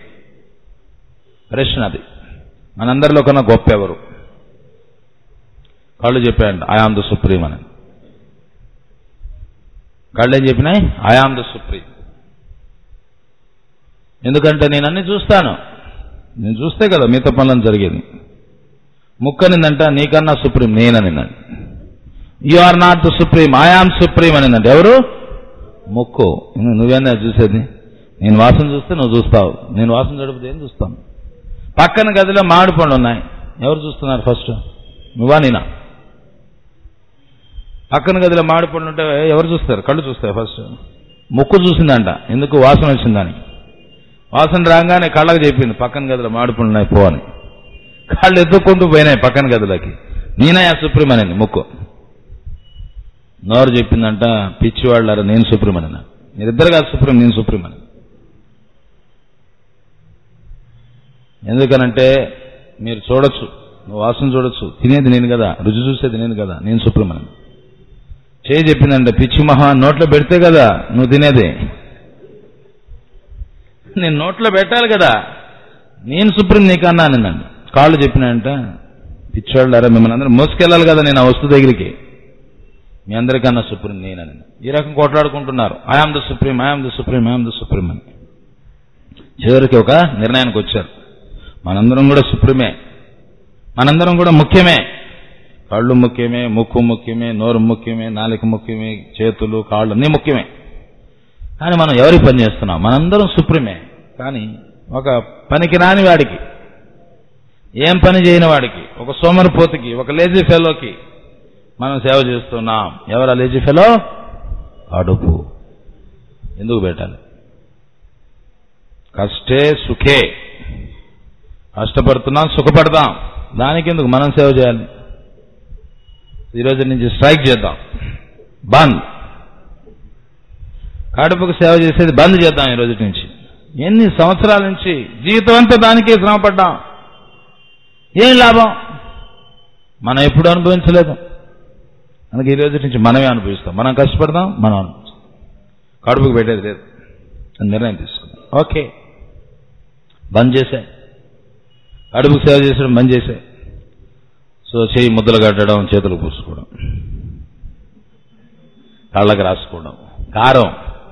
ప్రశ్న అది మనందరిలో కన్నా గొప్ప ఎవరు కళ్ళు చెప్పాయంట ఐఆమ్ ద సుప్రీం అని కళ్ళు ఏం చెప్పినాయి ఐఆమ్ ద సుప్రీం ఎందుకంటే నేను అన్ని చూస్తాను నేను చూస్తే కదా మిగతా పనులను జరిగేది ముక్కనిందంట నీకన్నా సుప్రీం నేననిందండి you are not the supreme I am supreme అనిందంటే ఎవరు ముక్కు నువ్వేనా చూసేది నేను వాసన చూస్తే నువ్వు చూస్తావు నేను వాసన చడిపితే ఏం చూస్తాను పక్కన గదిలో మామిడి పండు ఉన్నాయి ఎవరు చూస్తున్నారు ఫస్ట్ నువ్వా నేనా పక్కన గదిలో మామిడి పండు ఉంటే ఎవరు చూస్తారు కళ్ళు చూస్తాయి ఫస్ట్ ముక్కు చూసిందంట ఎందుకు వాసన వచ్చిందని వాసన రాగానే కళ్ళకు చెప్పింది పక్కన గదిలో మాడిపండు ఉన్నాయి పో అని కాళ్ళు ఎత్తుక్కుంటూ పోయినాయి పక్కన గదిలోకి నేనయ్యా సుప్రీం అనేది ముక్కు నోరు చెప్పిందంట పిచ్చివాళ్ళారా నేను సుప్రీం అని మీరిద్దరు కాదు సుప్రీం నేను సుప్రీం అని ఎందుకనంటే మీరు చూడొచ్చు నువ్వు వాసన చూడొచ్చు తినేది నేను కదా రుచి చూసేది నేను కదా నేను సుప్రీం అని చేయి చెప్పిందంట పిచ్చి మహా నోట్లో పెడితే కదా నువ్వు తినేది నేను నోట్లో పెట్టాలి కదా నేను సుప్రీం నీకన్నా అనిందండి కాళ్ళు చెప్పినాయంట పిచ్చోళ్ళారా మిమ్మల్ని అందరూ మోసుకెళ్ళాలి కదా నేను ఆ వస్తువు దగ్గరికి మీ అందరికన్నా సుప్రీం నేనని ఈ రకం కొట్లాడుకుంటున్నారు I am the supreme I am the supreme I am the supreme అని చివరికి ఒక నిర్ణయానికి వచ్చారు మనందరం కూడా సుప్రీమే మనందరం కూడా ముఖ్యమే కళ్ళు ముఖ్యమే ముక్కు ముఖ్యమే నోరు ముఖ్యమే నాలుక ముఖ్యమే చేతులు కాళ్ళు అన్నీ ముఖ్యమే కానీ మనం ఎవరికి పని చేస్తున్నాం మనందరం సుప్రీమే కానీ ఒక పనికి రాని వాడికి ఏం పని చేయని వాడికి ఒక సోమరిపోతుకి ఒక లేజీ ఫెలోకి మనం సేవ చేస్తున్నాం ఎవరు ఆ లేజీ ఫెలో అడుపు ఎందుకు పెట్టాలి కష్టే సుఖే కష్టపడుతున్నాం సుఖపడదాం దానికి ఎందుకు మనం సేవ చేయాలి ఈరోజు నుంచి స్ట్రైక్ చేద్దాం బంద్ కడుపుకు సేవ చేసేది బంద్ చేద్దాం ఈ రోజు నుంచి ఎన్ని సంవత్సరాల నుంచి జీవితం అంతా దానికే శ్రమపడ్డాం ఏం లాభం మనం ఎప్పుడు అనుభవించలేదు మనకి ఈ రోజు నుంచి మనమే అనుభవిస్తాం మనం కష్టపడదాం మనం అనుభవిస్తాం కడుపుకు పెట్టేది లేదు అని నిర్ణయం తీసుకుందాం ఓకే బంద్ చేసే కడుపుకు సేవ చేసడం బంద్ చేసే సో చేయి ముద్దలు కట్టడం చేతులు పూసుకోవడం కళ్ళకి రాసుకోవడం కారం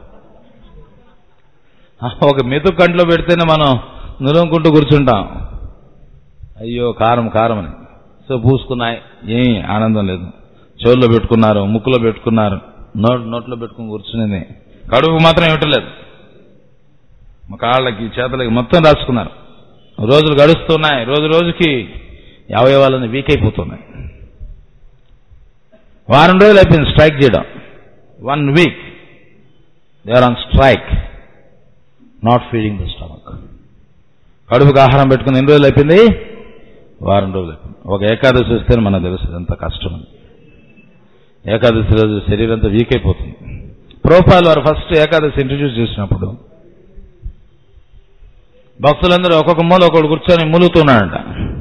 ఒక మెతు కంట్లో పెడితేనే మనం నురుముకుంటూ కూర్చుంటాం అయ్యో కారం కారం అని సో పూసుకున్నాయి ఏం ఆనందం లేదు చెవుల్లో పెట్టుకున్నారు ముక్కులో పెట్టుకున్నారు నోట్ నోట్లో పెట్టుకుని కూర్చునేది కడుపు మాత్రం ఇవ్వట్లేదు మా కాళ్ళకి చేతులకి మొత్తం రాసుకున్నారు రోజులు గడుస్తున్నాయి రోజు రోజుకి అవయవాలన్నీ వీక్ అయిపోతున్నాయి వారం రోజులు అయిపోయింది స్ట్రైక్ చేయడం one week they are on strike not feeding the stomach కడుపుకి ఆహారం పెట్టుకుని ఎన్ని రోజులు అయిపోయింది వారం రోజులు అయిపోయింది ఒక ఏకాదశి వస్తే మనకు తెలుస్తుంది ఎంత కష్టం అని ఏకాదశి రోజు శరీరం అంతా వీక్ అయిపోతుంది ప్రోఫైల్ వారు ఫస్ట్ ఏకాదశి ఇంట్రడ్యూస్ చేసినప్పుడు భక్తులందరూ ఒక్కొక్క మూల ఒకడు కూర్చొని మూలుగుతున్నాడంట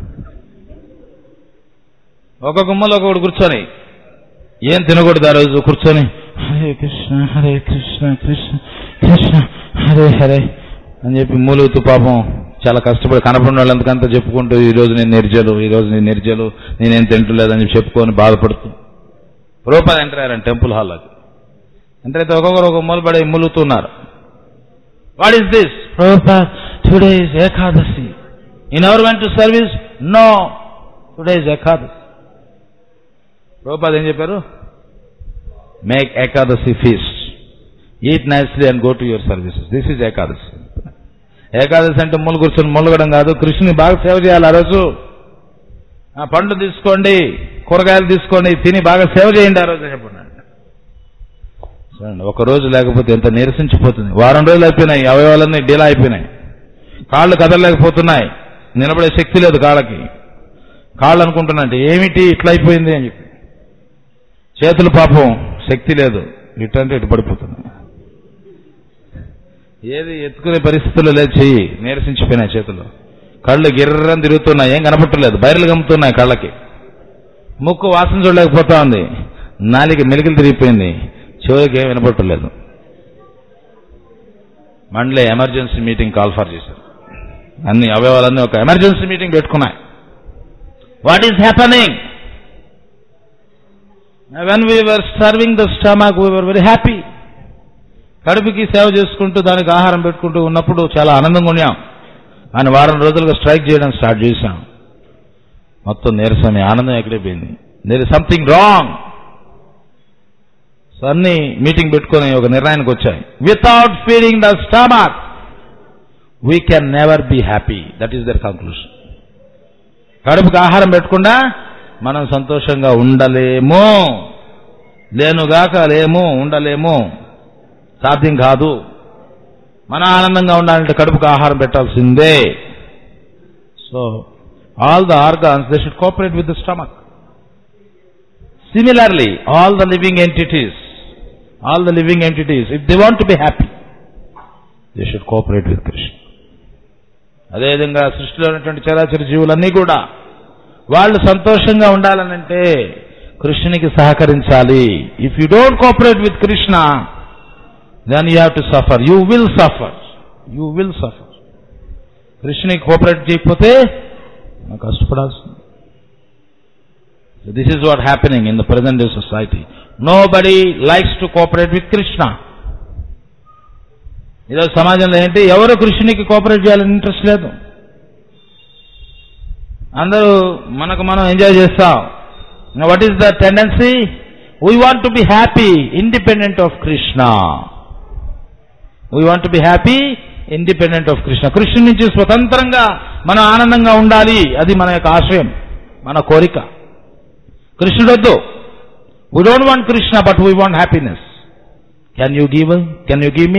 ఒక్కొక్క మూల ఒకడు కూర్చొని ఏం తినకూడదు ఆ రోజు కూర్చొని హరే కృష్ణ హరే కృష్ణ కృష్ణ కృష్ణ హరే హరే అని చెప్పి మూలుగుతూ పాపం చాలా కష్టపడి కనపడిన వాళ్ళంతకంతా చెప్పుకుంటూ ఈ రోజు నేను నిర్జలు ఈ రోజు నేను నిర్జలు నేనేం తింటలేదని చెప్పి చెప్పుకొని బాధపడుతూ రూపాయలు ఎంటర్ అయ్యారండి టెంపుల్ హాల్లోకి ఎంటర్ అయితే ఒక్కొక్కరు ఒక మూలపడి మూలుగుతున్నారు what is this today is Ekadashi in our went to service no today is Ekadashi రూపాయలు ఏం చెప్పారు make Ekadashi feast eat nicely and go to your services this is Ekadashi Ekadashi అంటే ముళ్ళు కూర్చొని ముళ్ళగడం కాదు కృష్ణుని బాగా సేవ చేయాలి ఆ రోజు ఆ పండ్లు తీసుకోండి కూరగాయలు తీసుకోండి తిని బాగా సేవ చేయండి ఆ రోజు చెప్పండి చూడండి ఒక రోజు లేకపోతే ఎంత నీరసించిపోతుంది వారం రోజులు అయిపోయినాయి అవయవాలన్నీ డీలా అయిపోయినాయి కాళ్ళు కదలలేకపోతున్నాయి నిలబడే శక్తి లేదు కాళ్ళకి కాళ్ళు అనుకుంటున్నాంటే ఏమిటి ఇట్లా అయిపోయింది అని చెప్పి చేతులు పాపం శక్తి లేదు ఇటు అంటే ఇటు పడిపోతుంది ఏది ఎత్తుకునే పరిస్థితుల్లో లేదు చెయ్యి నీరసించిపోయినాయి చేతులు కళ్ళు గిర్రని తిరుగుతున్నాయి ఏం కనపట్టలేదు బయర్లు గమ్ముతున్నాయి కళ్ళకి ముక్కు వాసన చూడలేకపోతా ఉంది నాలిక మెలికలు తిరిగిపోయింది చివరికి ఏం వినపట్టలేదు మండలే ఎమర్జెన్సీ మీటింగ్ కాల్ ఫర్ చేశారు అన్ని అవయవాలన్నీ ఒక ఎమర్జెన్సీ మీటింగ్ పెట్టుకున్నాయి what is happening when we are serving the stomach we are very happy కడుపుకి సేవ చేసుకుంటూ దానికి ఆహారం పెట్టుకుంటూ ఉన్నప్పుడు చాలా ఆనందంగా ఉన్నాం కానీ వారం రోజులుగా స్ట్రైక్ చేయడం స్టార్ట్ చేశాం మొత్తం నీరసం ఆనందం ఎక్కడైపోయింది there is something wrong so అన్ని మీటింగ్ పెట్టుకొని ఒక నిర్ణయానికి వచ్చాయి without feeding the stomach we can never be happy that is their conclusion కడుపుకి ఆహారం పెట్టకుండా మనం సంతోషంగా ఉండలేము లేనుగాక లేము ఉండలేము సాధ్యం కాదు మన ఆనందంగా ఉండాలంటే కడుపుకు ఆహారం పెట్టాల్సిందే so all the organs they should cooperate with the stomach similarly all the living entities all the living entities if they want to be happy they should cooperate with Krishna అదేవిధంగా సృష్టిలో ఉన్నటువంటి చరాచర జీవులన్నీ కూడా వాళ్ళు సంతోషంగా ఉండాలనంటే కృష్ణునికి సహకరించాలి if you don't cooperate with Krishna then you have to suffer you will suffer you will suffer కృష్ణునికి కోఆపరేట్ చేయకపోతే మనం కష్టపడాల్సింది this is what happening in the present day society nobody likes to cooperate with Krishna ఈరోజు సమాజంలో ఏంటి ఎవరు కృష్ణునికి కోఆపరేట్ చేయాలని ఇంట్రెస్ట్ లేదు అందరూ మనకు మనం ఎంజాయ్ చేస్తాం what is the tendency we want to be happy independent of Krishna we want to be happy independent of Krishna Krishna నుంచి స్వతంత్రంగా మనం ఆనందంగా ఉండాలి అది మన యొక్క ఆశయం మన కోరిక కృష్ణుడు వద్దు we don't want Krishna but we want happiness can you give can you give me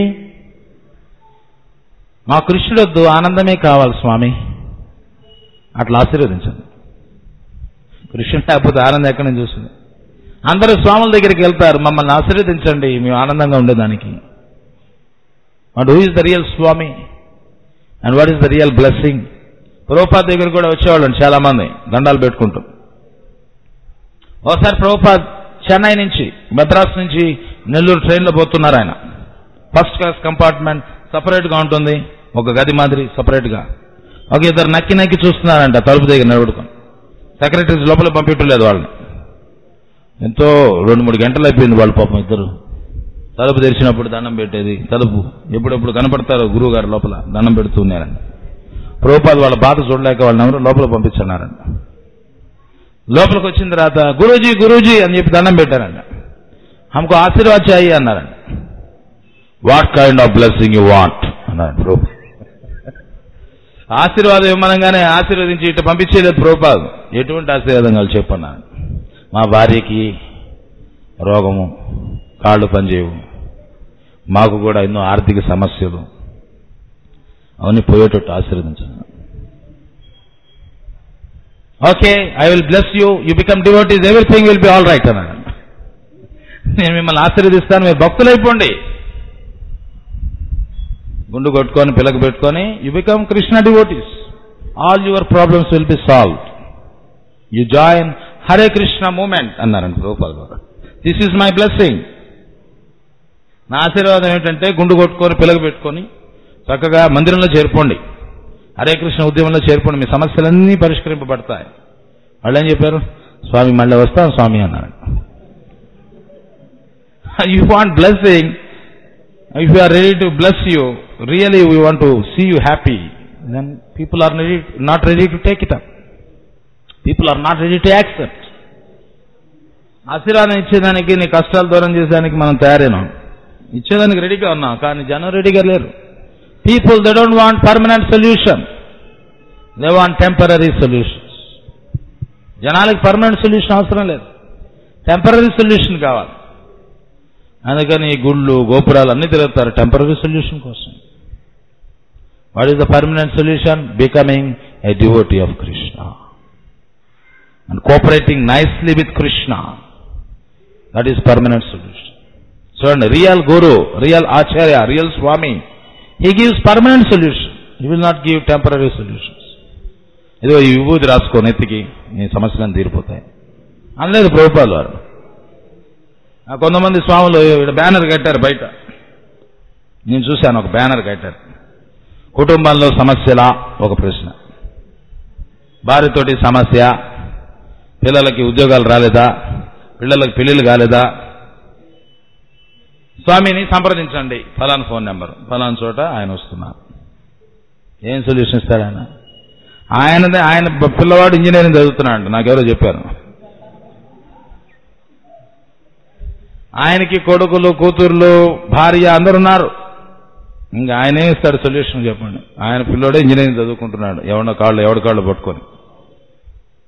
మా కృష్ణుడు వద్దు ఆనందమే కావాలి స్వామి అట్లా ఆశీర్వదించండి కృష్ణుడు లేకపోతే ఆనందం ఎక్కడి నుంచి చూస్తుంది అందరూ స్వాముల దగ్గరికి వెళ్తారు మమ్మల్ని ఆశీర్వదించండి మేము ఆనందంగా ఉండేదానికి and who is the real swami and what is the real blessing Prabhupad దగ్గర కూడా వచ్చేవాళ్ళండి చాలా మంది దండాలు పెట్టుకుంటూ ఒకసారి ప్రభుపాద్ చెన్నై నుంచి మద్రాస్ నుంచి నెల్లూరు ట్రైన్లో పోతున్నారు ఆయన ఫస్ట్ క్లాస్ కంపార్ట్మెంట్ సపరేట్గా ఉంటుంది ఒక గది మాదిరి సపరేట్గా ఒక ఇద్దరు నక్కి నక్కి చూస్తున్నారంట తలుపు దగ్గర నిలబడుకొని సెక్రటరీస్ లోపల పంపించలేదు వాళ్ళని ఎంతో రెండు మూడు గంటలు అయిపోయింది వాళ్ళు పాపం ఇద్దరు తలుపు తెరిచినప్పుడు దండం పెట్టేది తలుపు ఎప్పుడెప్పుడు కనపడతారో గురువు గారు లోపల దండం పెడుతూ ఉన్నారండి ప్రభుపాద్ వాళ్ళ బాధ చూడలేక వాళ్ళని ఎవరు లోపల పంపించన్నారంట లోపలికి వచ్చిన తర్వాత గురూజీ గురూజీ అని చెప్పి దండం పెట్టారంట హమ్కు ఆశీర్వాద్ చాయి అన్నారంట what kind of blessing you want అన్నారు ప్రభు ఆశీర్వాదం ఇవ్వమనగానే ఆశీర్వదించి ఇటు పంపించేలేదు ప్రభుపాద్ ఎటువంటి ఆశీర్వాదం కావాలి చెప్పన్నాను మా భార్యకి రోగము కాళ్ళు పనిచేయవు మాకు కూడా ఎన్నో ఆర్థిక సమస్యలు అవన్నీ పోయేటట్టు ఆశీర్వదించాను okay I will bless you you become devotees everything will be all right అన్నాడు నేను మిమ్మల్ని ఆశీర్వదిస్తాను మీరు భక్తులైపోండి గుండు కొట్టుకొని పిలక పెట్టుకొని you become Krishna devotees all your problems will be solve you join Hare Krishna movement అన్నారండి ప్రభుపాల్ గారు దిస్ ఈజ్ మై బ్లెస్సింగ్ నా ఆశీర్వాదం ఏంటంటే గుండు కొట్టుకొని పిలక పెట్టుకొని చక్కగా మందిరంలో చేరుకోండి హరే కృష్ణ ఉద్యమంలో చేరుకోండి మీ సమస్యలన్నీ పరిష్కరింపబడతాయి వాళ్ళు ఏం చెప్పారు స్వామి మళ్ళీ వస్తాం స్వామి అన్నారు you want blessing if you are ready to bless you, really we want to see you happy, then people are ready, not ready to take it up. People are not ready to accept. ఆశీర్వాదం ఇచ్చేదానికి నీ కష్టాలు దూరం చేసేదానికి మనం తయారైనాం ఇచ్చేదానికి రెడీగా ఉన్నాం కానీ జనం రెడీగా లేరు people they don't want permanent solution they want temporary solutions జనాలకి పర్మనెంట్ సొల్యూషన్ అవసరం లేదు టెంపరీ సొల్యూషన్ కావాలి అందుకని ఈ గుళ్ళు గోపురాలు అన్ని తిరుగుతారు టెంపరీ సొల్యూషన్ కోసం what is the permanent solution becoming a devotee of Krishna and cooperating nicely with Krishna that is permanent solution చూడండి real guru real acharya real swami he gives permanent solution he will not give temporary solutions ఇదిగో ఈ విభూతి రాసుకో నెత్తికి నీ సమస్యలను తీరిపోతాయి అనలేదు ప్రభుపాలు వారు ఆ కొంతమంది స్వాములు ఇక్కడ బ్యానర్ కట్టారు బయట నేను చూశాను ఒక బ్యానర్ కట్టారు కుటుంబంలో సమస్యలా ఒక ప్రశ్న భార్యతోటి సమస్య పిల్లలకి ఉద్యోగాలు రాలేదా పిల్లలకి పెళ్లిళ్ళు కాలేదా స్వామిని సంప్రదించండి ఫలానా ఫోన్ నెంబర్ ఫలానా చోట ఆయన వస్తున్నారు ఏం సొల్యూషన్ ఇస్తాడు ఆయన ఆయనదే ఆయన పిల్లవాడు ఇంజనీరింగ్ చదువుతున్నాడు నాకెవరో చెప్పారు ఆయనకి కొడుకులు కూతుర్లు భార్య అందరు ఉన్నారు ఇంకా ఆయన ఏం ఇస్తాడు సొల్యూషన్ చెప్పండి ఆయన పిల్లోడే ఇంజనీరింగ్ చదువుకుంటున్నాడు ఎవడో కాళ్ళు ఎవడి కాళ్ళు పట్టుకొని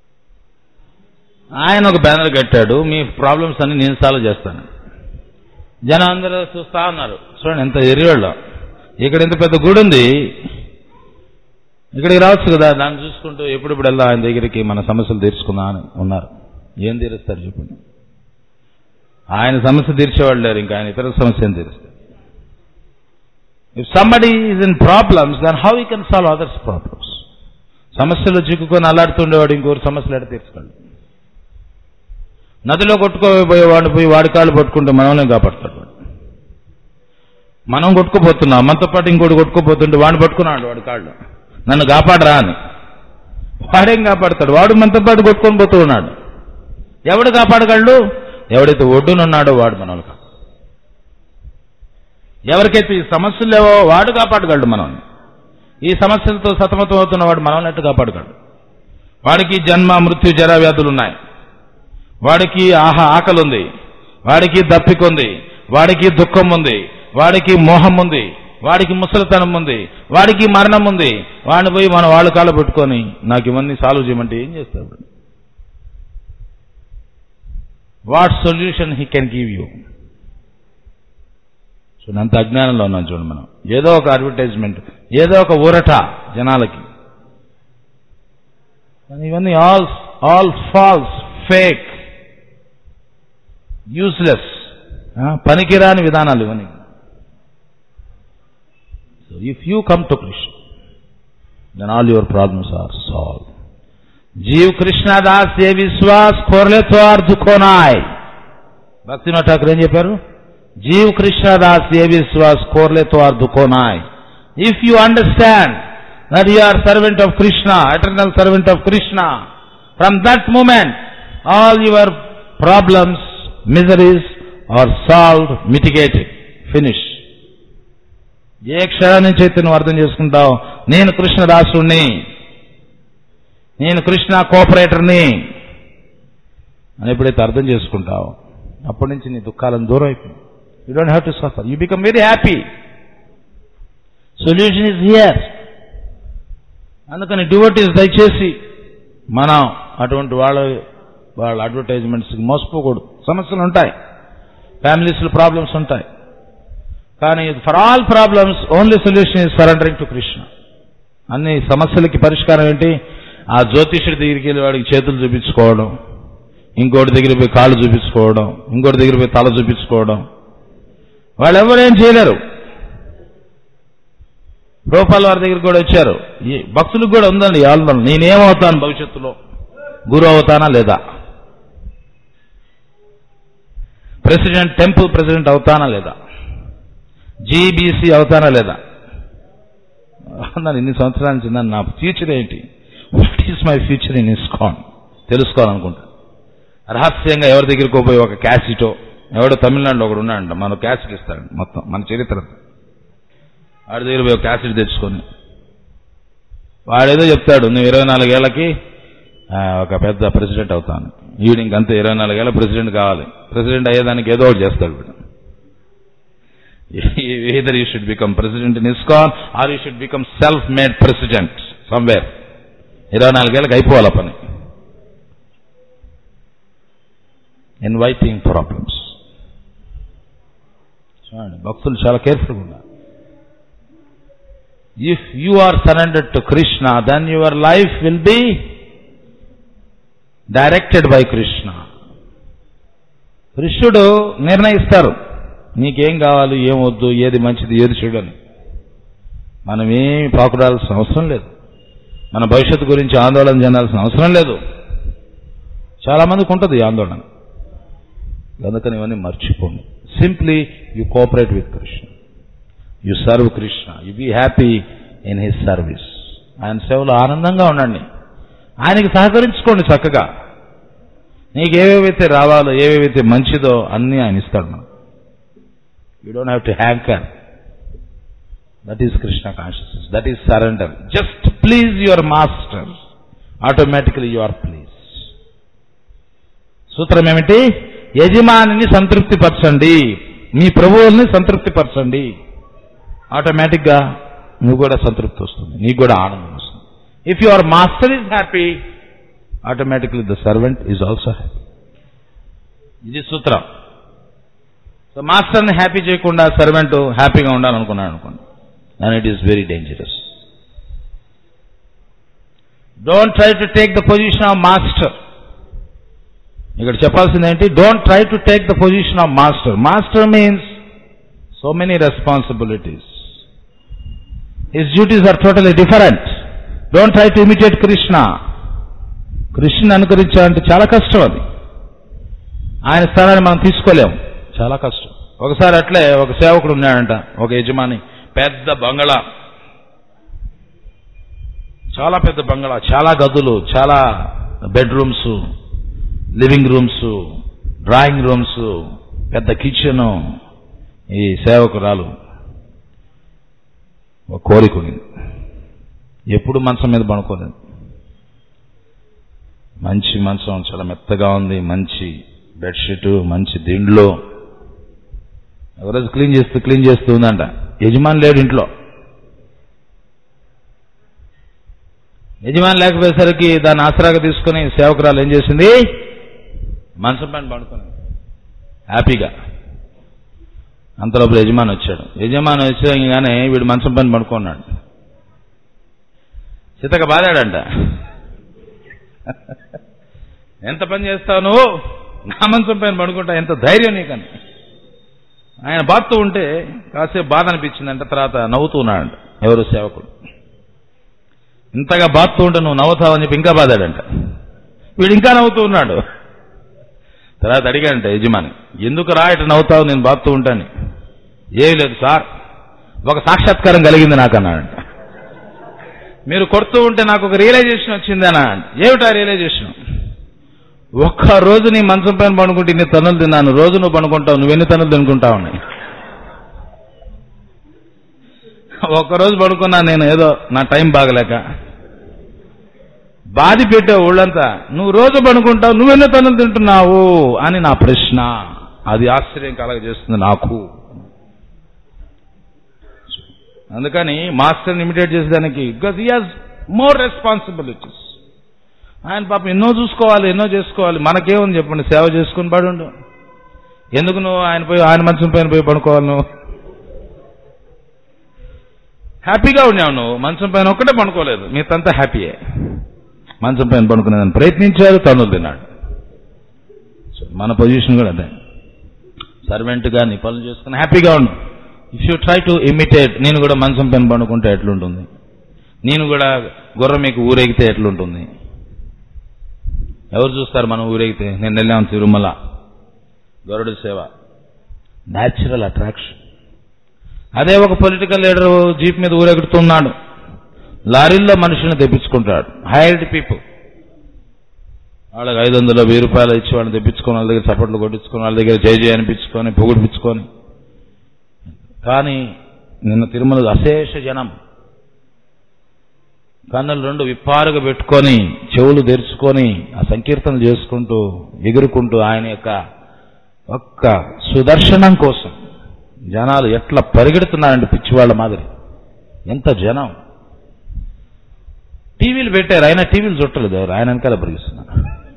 ఆయన ఒక బ్యానర్ కట్టాడు మీ ప్రాబ్లమ్స్ అన్ని నేను సాల్వ్ చేస్తాను జనం అందరూ చూస్తా ఉన్నారు చూడండి ఎంత ఎరివాళ్ళు ఇక్కడ ఇంత పెద్ద గుడి ఉంది ఇక్కడికి రావచ్చు కదా దాన్ని చూసుకుంటూ ఎప్పుడెప్పుడు వెళ్దా ఆయన దగ్గరికి మన సమస్యలు తీర్చుకుందా అని ఉన్నారు ఏం తీరుస్తారు చెప్పండి ఆయన సమస్య తీర్చేవాళ్ళు లేరు ఇంకా ఆయన ఇతర సమస్యను తీరుస్తారు if somebody is in problems then how you can solve others problems సమస్యలు చిక్కుకొని అల్లాడుతుండేవాడు ఇంకోరు సమస్యలు ఎడ తీర్చుకోండి నదిలో కొట్టుకోబోయేవాడు పోయి వాడి కాళ్ళు పట్టుకుంటే మనల్ని కాపాడతాడు వాడు మనం కొట్టుకుపోతున్నాం మనతో పాటు ఇంకోటి కొట్టుకుపోతుంటే వాడిని పట్టుకున్నాడు వాడి కాళ్ళు నన్ను కాపాడరా అని వాడేం కాపాడతాడు వాడు మనతో పాటు కొట్టుకొని పోతూ ఉన్నాడు ఎవడు కాపాడగలడు ఎవడైతే ఒడ్డునున్నాడో వాడు మనల్ని కాపాడు ఎవరికైతే ఈ సమస్యలు లేవో వాడు కాపాడగలడు మనల్ని ఈ సమస్యలతో సతమతం అవుతున్న వాడు మనల్ని ఎట్టు కాపాడగలడు వాడికి జన్మ మృత్యు జరా వ్యాధులు ఉన్నాయి వాడికి ఆహా ఆకలి ఉంది వాడికి దప్పిక ఉంది వాడికి దుఃఖం ఉంది వాడికి మోహం ఉంది వాడికి ముసలితనం ఉంది వాడికి మరణం ఉంది వాడిని పోయి మన వాళ్ళ కాళ్ళ పెట్టుకొని నాకు ఇవన్నీ సాల్వ్ చేయమంటే ఏం చేస్తాడు what solution he can give you చూడండి అంత అజ్ఞానంలో ఉన్నాం చూడండి మనం ఏదో ఒక అడ్వర్టైజ్మెంట్ ఏదో ఒక ఊరట జనాలకి కానీ ఇవన్నీ all all false fake useless పనికిరాని విధానాలు ఇవన్నీ so if you come to Krishna then all your problems are solve జీవ్ కృష్ణదాస్ ఏ విశ్వాస్ కోరలే తో ఆర్ దుఃఖోనాయ్ భక్తినో ఠాకూర్ ఏం చెప్పారు జీవ్ కృష్ణదాస్ ఏ విశ్వాస్ కోరలే తో ఆర్ దుఃఖోనాయ్ if you understand that you are servant of Krishna, eternal servant of Krishna. From that moment, all your problems, miseries are solved, mitigated, finished. ఏ క్షణం నుంచి అయితే నువ్వు అర్థం చేసుకుంటావు నేను కృష్ణ దాసుణ్ణి నేను కృష్ణ కోఆపరేటర్ని అని ఎప్పుడైతే అర్థం చేసుకుంటావు అప్పటి నుంచి నీ దుఃఖాలను దూరం అయిపోయింది you don't have to suffer you become very happy solution is here అందుకని డివోటీస్ దయచేసి మనం అటువంటి వాళ్ళ వాళ్ళ అడ్వర్టైజ్మెంట్స్కి మోసపోకూడదు సమస్యలు ఉంటాయి ఫ్యామిలీస్లో ప్రాబ్లమ్స్ ఉంటాయి కానీ for all problems only solution is surrendering to Krishna అన్ని సమస్యలకి పరిష్కారం ఏంటి ఆ జ్యోతిషుడి దగ్గరికి వెళ్ళి వాడికి చేతులు చూపించుకోవడం ఇంకోటి దగ్గర పోయి కాళ్ళు చూపించుకోవడం ఇంకోటి దగ్గర పోయి తల చూపించుకోవడం వాళ్ళు ఎవరేం చేయలేరు రూపాయల వారి దగ్గరికి కూడా వచ్చారు ఈ భక్తులకు కూడా ఉందండి ఆల్మన్ నేనేమవుతాను భవిష్యత్తులో గురు అవుతానా లేదా ప్రెసిడెంట్ టెంపుల్ ప్రెసిడెంట్ అవుతానా లేదా జీబీసీ అవుతానా లేదా అన్నాను ఇన్ని సంవత్సరాల నుంచి నన్ను నా ఫ్యూచర్ ఏంటి what is my future in ISKCON తెలుసుకోవాలనుకుంటా రహస్యంగా ఎవరి దగ్గరికి పోయి ఒక క్యాసిటో ఎవడో తమిళనాడులో ఒకడు ఉన్నాడంట మన క్యాసిట్ ఇస్తాడు మొత్తం మన చరిత్ర వాడి దగ్గర పోయి ఒక క్యాసెట్ తెచ్చుకొని వాడేదో చెప్తాడు నువ్వు ఇరవై నాలుగేళ్లకి ఆ, ఒక పెద్ద ప్రెసిడెంట్ అవుతాను ఈవినింగ్ అంతే ఇరవై నాలుగేళ్ల ప్రెసిడెంట్ కావాలి ప్రెసిడెంట్ అయ్యేదానికి ఏదో ఒకటి చేస్తాడు వీడు either you should become president in ISKCON or you should become self-made president somewhere. ఇరవై నాలుగేళ్ళకి అయిపోవాలి ఆ పని ఇన్వైటింగ్ ప్రాబ్లమ్స్ చూడండి భక్తులు చాలా కేర్ఫుల్గా ఉన్నారు if you are surrendered to Krishna then your life will be directed by Krishna కృష్ణుడు నిర్ణయిస్తారు నీకేం కావాలి ఏం వద్దు ఏది మంచిది ఏది చెడు అని మనం ఏమి పాకుడాల్సిన అవసరం లేదు మన భవిష్యత్తు గురించి ఆందోళన చెందాల్సిన అవసరం లేదు చాలా మందికి ఉంటుంది ఈ ఆందోళన అందుకని ఇవన్నీ మర్చిపోండి simply you cooperate with Krishna you serve Krishna you be happy in his service ఆయన సేవలో ఆనందంగా ఉండండి ఆయనకి సహకరించుకోండి చక్కగా నీకు ఏవేవైతే రావాలో ఏవేవైతే మంచిదో అన్నీ ఆయన ఇస్తాడు మనకు you don't have to hanker that is Krishna consciousness that is surrender just please your master automatically you are please సూత్రం ఏమిటి యజమానిని సంతృప్తిపరచండి మీ ప్రభువుల్ని సంతృప్తిపరచండి ఆటోమేటిక్గా నువ్వు కూడా సంతృప్తి వస్తుంది నీకు కూడా ఆనందం వస్తుంది if your master is happy automatically the servant is also happy ఇది సూత్రం సో మాస్టర్ని హ్యాపీ చేయకుండా సర్వెంట్ హ్యాపీగా ఉండాలనుకున్నాడు అనుకోండి and it is very dangerous don't try to take the position of master ఇక్కడ చెప్పాల్సింది ఏంటి don't try to take the position of master master means so many responsibilities his duties are totally different don't try to imitate Krishna Krishna అనుకరించాలంటే చాలా కష్టం అది ఆయన స్థానాన్ని మనం తీసుకోలేం చాలా కష్టం ఒకసారి అట్లే ఒక సేవకుడు ఉన్నాడంట ఒక యజమాని పెద్ద బంగళా చాలా పెద్ద బంగళా చాలా గదులు చాలా bedrooms living rooms drawing rooms పెద్ద కిచెన్ ఈ సేవకురాలు ఒక కోరిక ఉంది ఎప్పుడు మంచం మీద పడుకోలేదు మంచి మంచం చాలా మెత్తగా ఉంది మంచి బెడ్షీట్ మంచి దిండ్లో ఒకరోజు క్లీన్ చేస్తూ క్లీన్ చేస్తూ ఉందంట యజమాని లేడు ఇంట్లో యజమాని లేకపోయేసరికి దాన్ని ఆసరాగా తీసుకుని సేవకురాలు ఏం చేసింది మంచం పైన పడుకుని హ్యాపీగా అంతలోపల యజమాని వచ్చాడు యజమాని వచ్చాగానే వీడు మంచం పైన పడుకున్నాడు చితక బాధాడంట ఎంత పని చేస్తావు నువ్వు నా మంచం పైన పడుకుంటా ఎంత ధైర్యం నీకని ఆయన బాధతో ఉంటే కాసేపు బాధ అనిపించిందంట తర్వాత నవ్వుతూ ఉన్నాడంట ఎవరు సేవకుడు ఇంతగా బాధతో ఉంటే నువ్వు నవ్వుతావని చెప్పి ఇంకా బాధాడంట వీడు ఇంకా నవ్వుతూ ఉన్నాడు తర్వాత అడిగాడంట యజమాని ఎందుకు రా ఇటు నవ్వుతావు నేను బాధతో ఉంటాను ఏం లేదు సార్ ఒక సాక్షాత్కారం కలిగింది నాకు అన్నాడంట మీరు కొడుతూ ఉంటే నాకు ఒక రియలైజేషన్ వచ్చింది అన్న ఏమిటా రియలైజేషన్ ఒక్క రోజు నీ మంచం పైన పడుకుంటే ఇన్ని తన్నులు తిన్నాను రోజు నువ్వు పడుకుంటావు నువ్వు ఎన్ని తన్నులు తినుకుంటావు ఉన్నాయి ఒక్కరోజు పడుకున్నా నేను ఏదో నా టైం బాగలేక బాధి పెట్టావు ఊళ్ళంతా నువ్వు రోజు పడుకుంటావు నువ్వెన్నో తన్నులు తింటున్నావు అని నా ప్రశ్న అది ఆశ్చర్యం కలగజేస్తుంది నాకు అందుకని మాస్టర్ని ఇమిటేట్ చేసేదానికి because he has more responsibilities ఆయన పాపం ఎన్నో చూసుకోవాలి ఎన్నో చేసుకోవాలి మనకేముంది చెప్పండి సేవ చేసుకుని పడుండు ఎందుకు నువ్వు ఆయన పోయి ఆయన మంచం పైన పోయి పడుకోవాలి నువ్వు హ్యాపీగా ఉన్నావు నువ్వు మంచం పైన ఒక్కటే పడుకోలేదు మీతంతా హ్యాపీయే మంచం పైన పడుకునేదాన్ని ప్రయత్నించారు తనులు తిన్నాడు సో మన పొజిషన్ కూడా అదే సర్వెంట్గా నీ పనులు చేసుకుని హ్యాపీగా ఉండు if you try to imitate నేను కూడా మంచం పైన పండుకుంటే ఎట్లుంటుంది నేను కూడా గుర్రం మీకు ఊరేగితే ఎట్లుంటుంది ఎవరు చూస్తారు మనం ఊరేగితే నేను వెళ్ళాం తిరుమల గరుడు సేవ న్యాచురల్ అట్రాక్షన్ అదే ఒక పొలిటికల్ లీడర్ జీప్ మీద ఊరెగుడుతున్నాడు లారీల్లో మనుషులను తెప్పించుకుంటాడు హైర్డ్ పీపుల్ వాళ్ళకి ఐదు వందలు వెయ్యి రూపాయలు ఇచ్చి వాళ్ళని తెప్పించుకొని వాళ్ళ దగ్గర చప్పట్లు కొట్టించుకొని వాళ్ళ దగ్గర జై జై అనిపించుకొని పొగుడిపించుకొని కానీ నిన్న తిరుమల అశేష జనం కన్నులు రెండు విప్పారుగా పెట్టుకొని చెవులు తెరుచుకొని ఆ సంకీర్తనలు చేసుకుంటూ ఎగురుకుంటూ ఆయన యొక్క ఒక్క సుదర్శనం కోసం జనాలు ఎట్లా పరిగెడుతున్నారంటే పిచ్చివాళ్ల మాదిరి ఎంత జనం టీవీలు పెట్టారు ఆయన టీవీలు చుట్టలేదు ఎవరు ఆయన వెనకాల పరిగిస్తున్నారు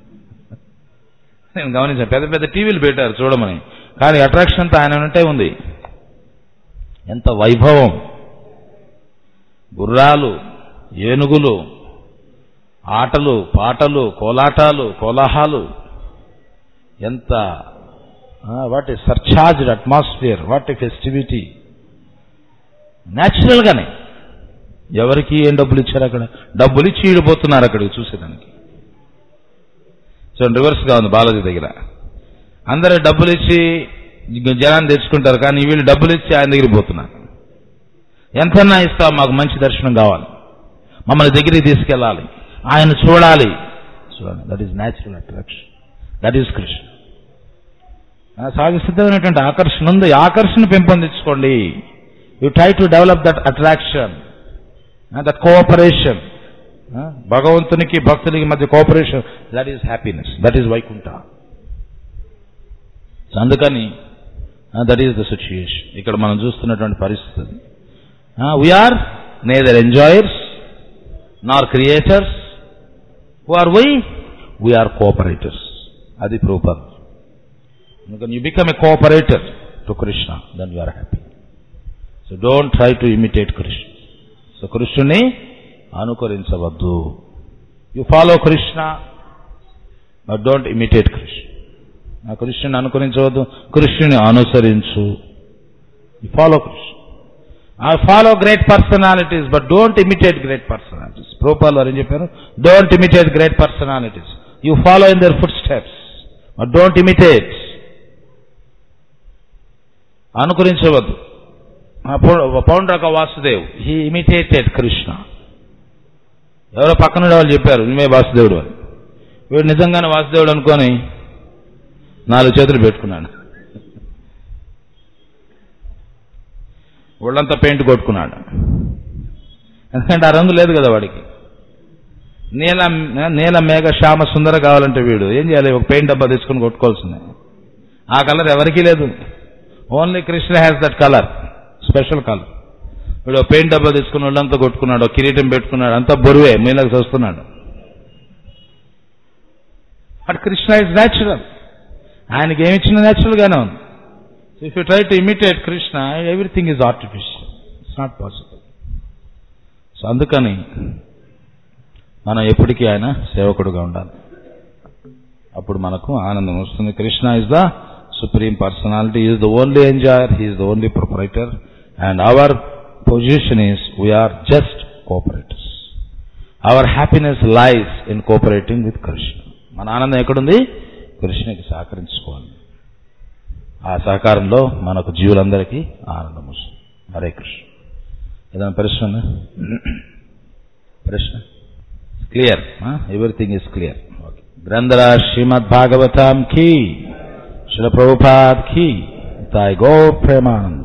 నేను గమనించాను పెద్ద పెద్ద టీవీలు పెట్టారు చూడమని కానీ అట్రాక్షన్ అంతా ఆయన ఉంటే ఉంది ఎంత వైభవం గుర్రాలు ఏనుగులు ఆటలు పాటలు కోలాటాలు కోలాహాలు ఎంత what a surcharged atmosphere what a festivity న్యాచురల్గానే ఎవరికి ఏం డబ్బులు ఇచ్చారు అక్కడ డబ్బులు ఇచ్చి ఈడిపోతున్నారు అక్కడికి చూసేదానికి సో రివర్స్గా ఉంది బాలాజీ దగ్గర అందరూ డబ్బులు ఇచ్చి జనాన్ని తెచ్చుకుంటారు కానీ వీళ్ళు డబ్బులు ఇచ్చి ఆయన దగ్గరికి పోతున్నారు ఎంతన్నా ఇస్తాం మాకు మంచి దర్శనం కావాలి మమ్మల్ని దగ్గరికి తీసుకెళ్ళాలి ఆయన చూడాలి చూడండి that is natural attraction that is Krishna సాగసిద్ధమైనటువంటి ఆకర్షణ ఉంది ఆకర్షణ పెంపొందించుకోండి you try to develop that attraction that cooperation భగవంతునికి భక్తునికి మధ్య cooperation that is happiness that is Vaikuntha అందుకని దట్ ఈస్ ద సిచ్యుయేషన్ ఇక్కడ మనం చూస్తున్నటువంటి పరిస్థితి we are neither enjoyers nor creators who are why we are cooperators అది ప్రూపర్ అందుకని you become a cooperator to Krishna then you are happy so don't try to imitate Krishna so కృష్ణుని అనుకరించవద్దు you follow Krishna but don't imitate Krishna ఆ కృష్ణుని అనుకరించవద్దు కృష్ణుని అనుసరించు you follow Krishna I follow great personalities but don't imitate great personalities Prabhupad వారు ఏం చెప్పారు don't imitate great personalities you follow in their footsteps but don't imitate అనుకరించవద్దు పౌండ్రక వాసుదేవ్ హీ ఇమిటేటెడ్ కృష్ణ ఎవరో పక్కన ఉండే వాళ్ళు చెప్పారు నువ్వే వాసుదేవుడు అని వీడు నిజంగానే వాసుదేవుడు అనుకొని నాలుగు చేతులు పెట్టుకున్నాడు ఒళ్ళంతా పెయింట్ కొట్టుకున్నాడు ఎందుకంటే ఆ రంగు లేదు కదా వాడికి నీల నీల మేఘ శ్యామ సుందర కావాలంటే వీడు ఏం చేయాలి ఒక పెయింట్ డబ్బా తీసుకుని కొట్టుకోవాల్సిందే ఆ కలర్ ఎవరికీ లేదు only Krishna has that colour special colour వీడు ఒక పెయింట్ డబ్బా తీసుకుని ఒళ్ళంతా కొట్టుకున్నాడు ఒక కిరీటం పెట్టుకున్నాడు అంతా బరువే మీలకు చూస్తున్నాడు బట్ కృష్ణ ఇస్ న్యాచురల్ ఆయనకి ఏమి ఇచ్చిన న్యాచురల్ గానే ఉంది if you try to imitate Krishna everything is artificial it's not possible so అందుకని మనం ఎప్పటికీ ఆయన సేవకుడుగా ఉండాలి అప్పుడు మనకు ఆనందం వస్తుంది Krishna is the supreme personality is the only enjoyer he is the only proprietor and our position is we are just cooperators our happiness lies in cooperating with Krishna మన ఆనందం ఎక్కడుంది కృష్ణకి సహకరించుకోవాలి ఆ సహకారంలో మనకు జీవులందరికీ ఆనందం వస్తుంది హరే కృష్ణ ఏదైనా ప్రశ్న ఉందా? ప్రశ్న clear everything is clear okay గ్రంథరా శ్రీమద్ భాగవతం కీ శిల ప్రభుపాద్ కీ తాయ్ గో ప్రేమానంద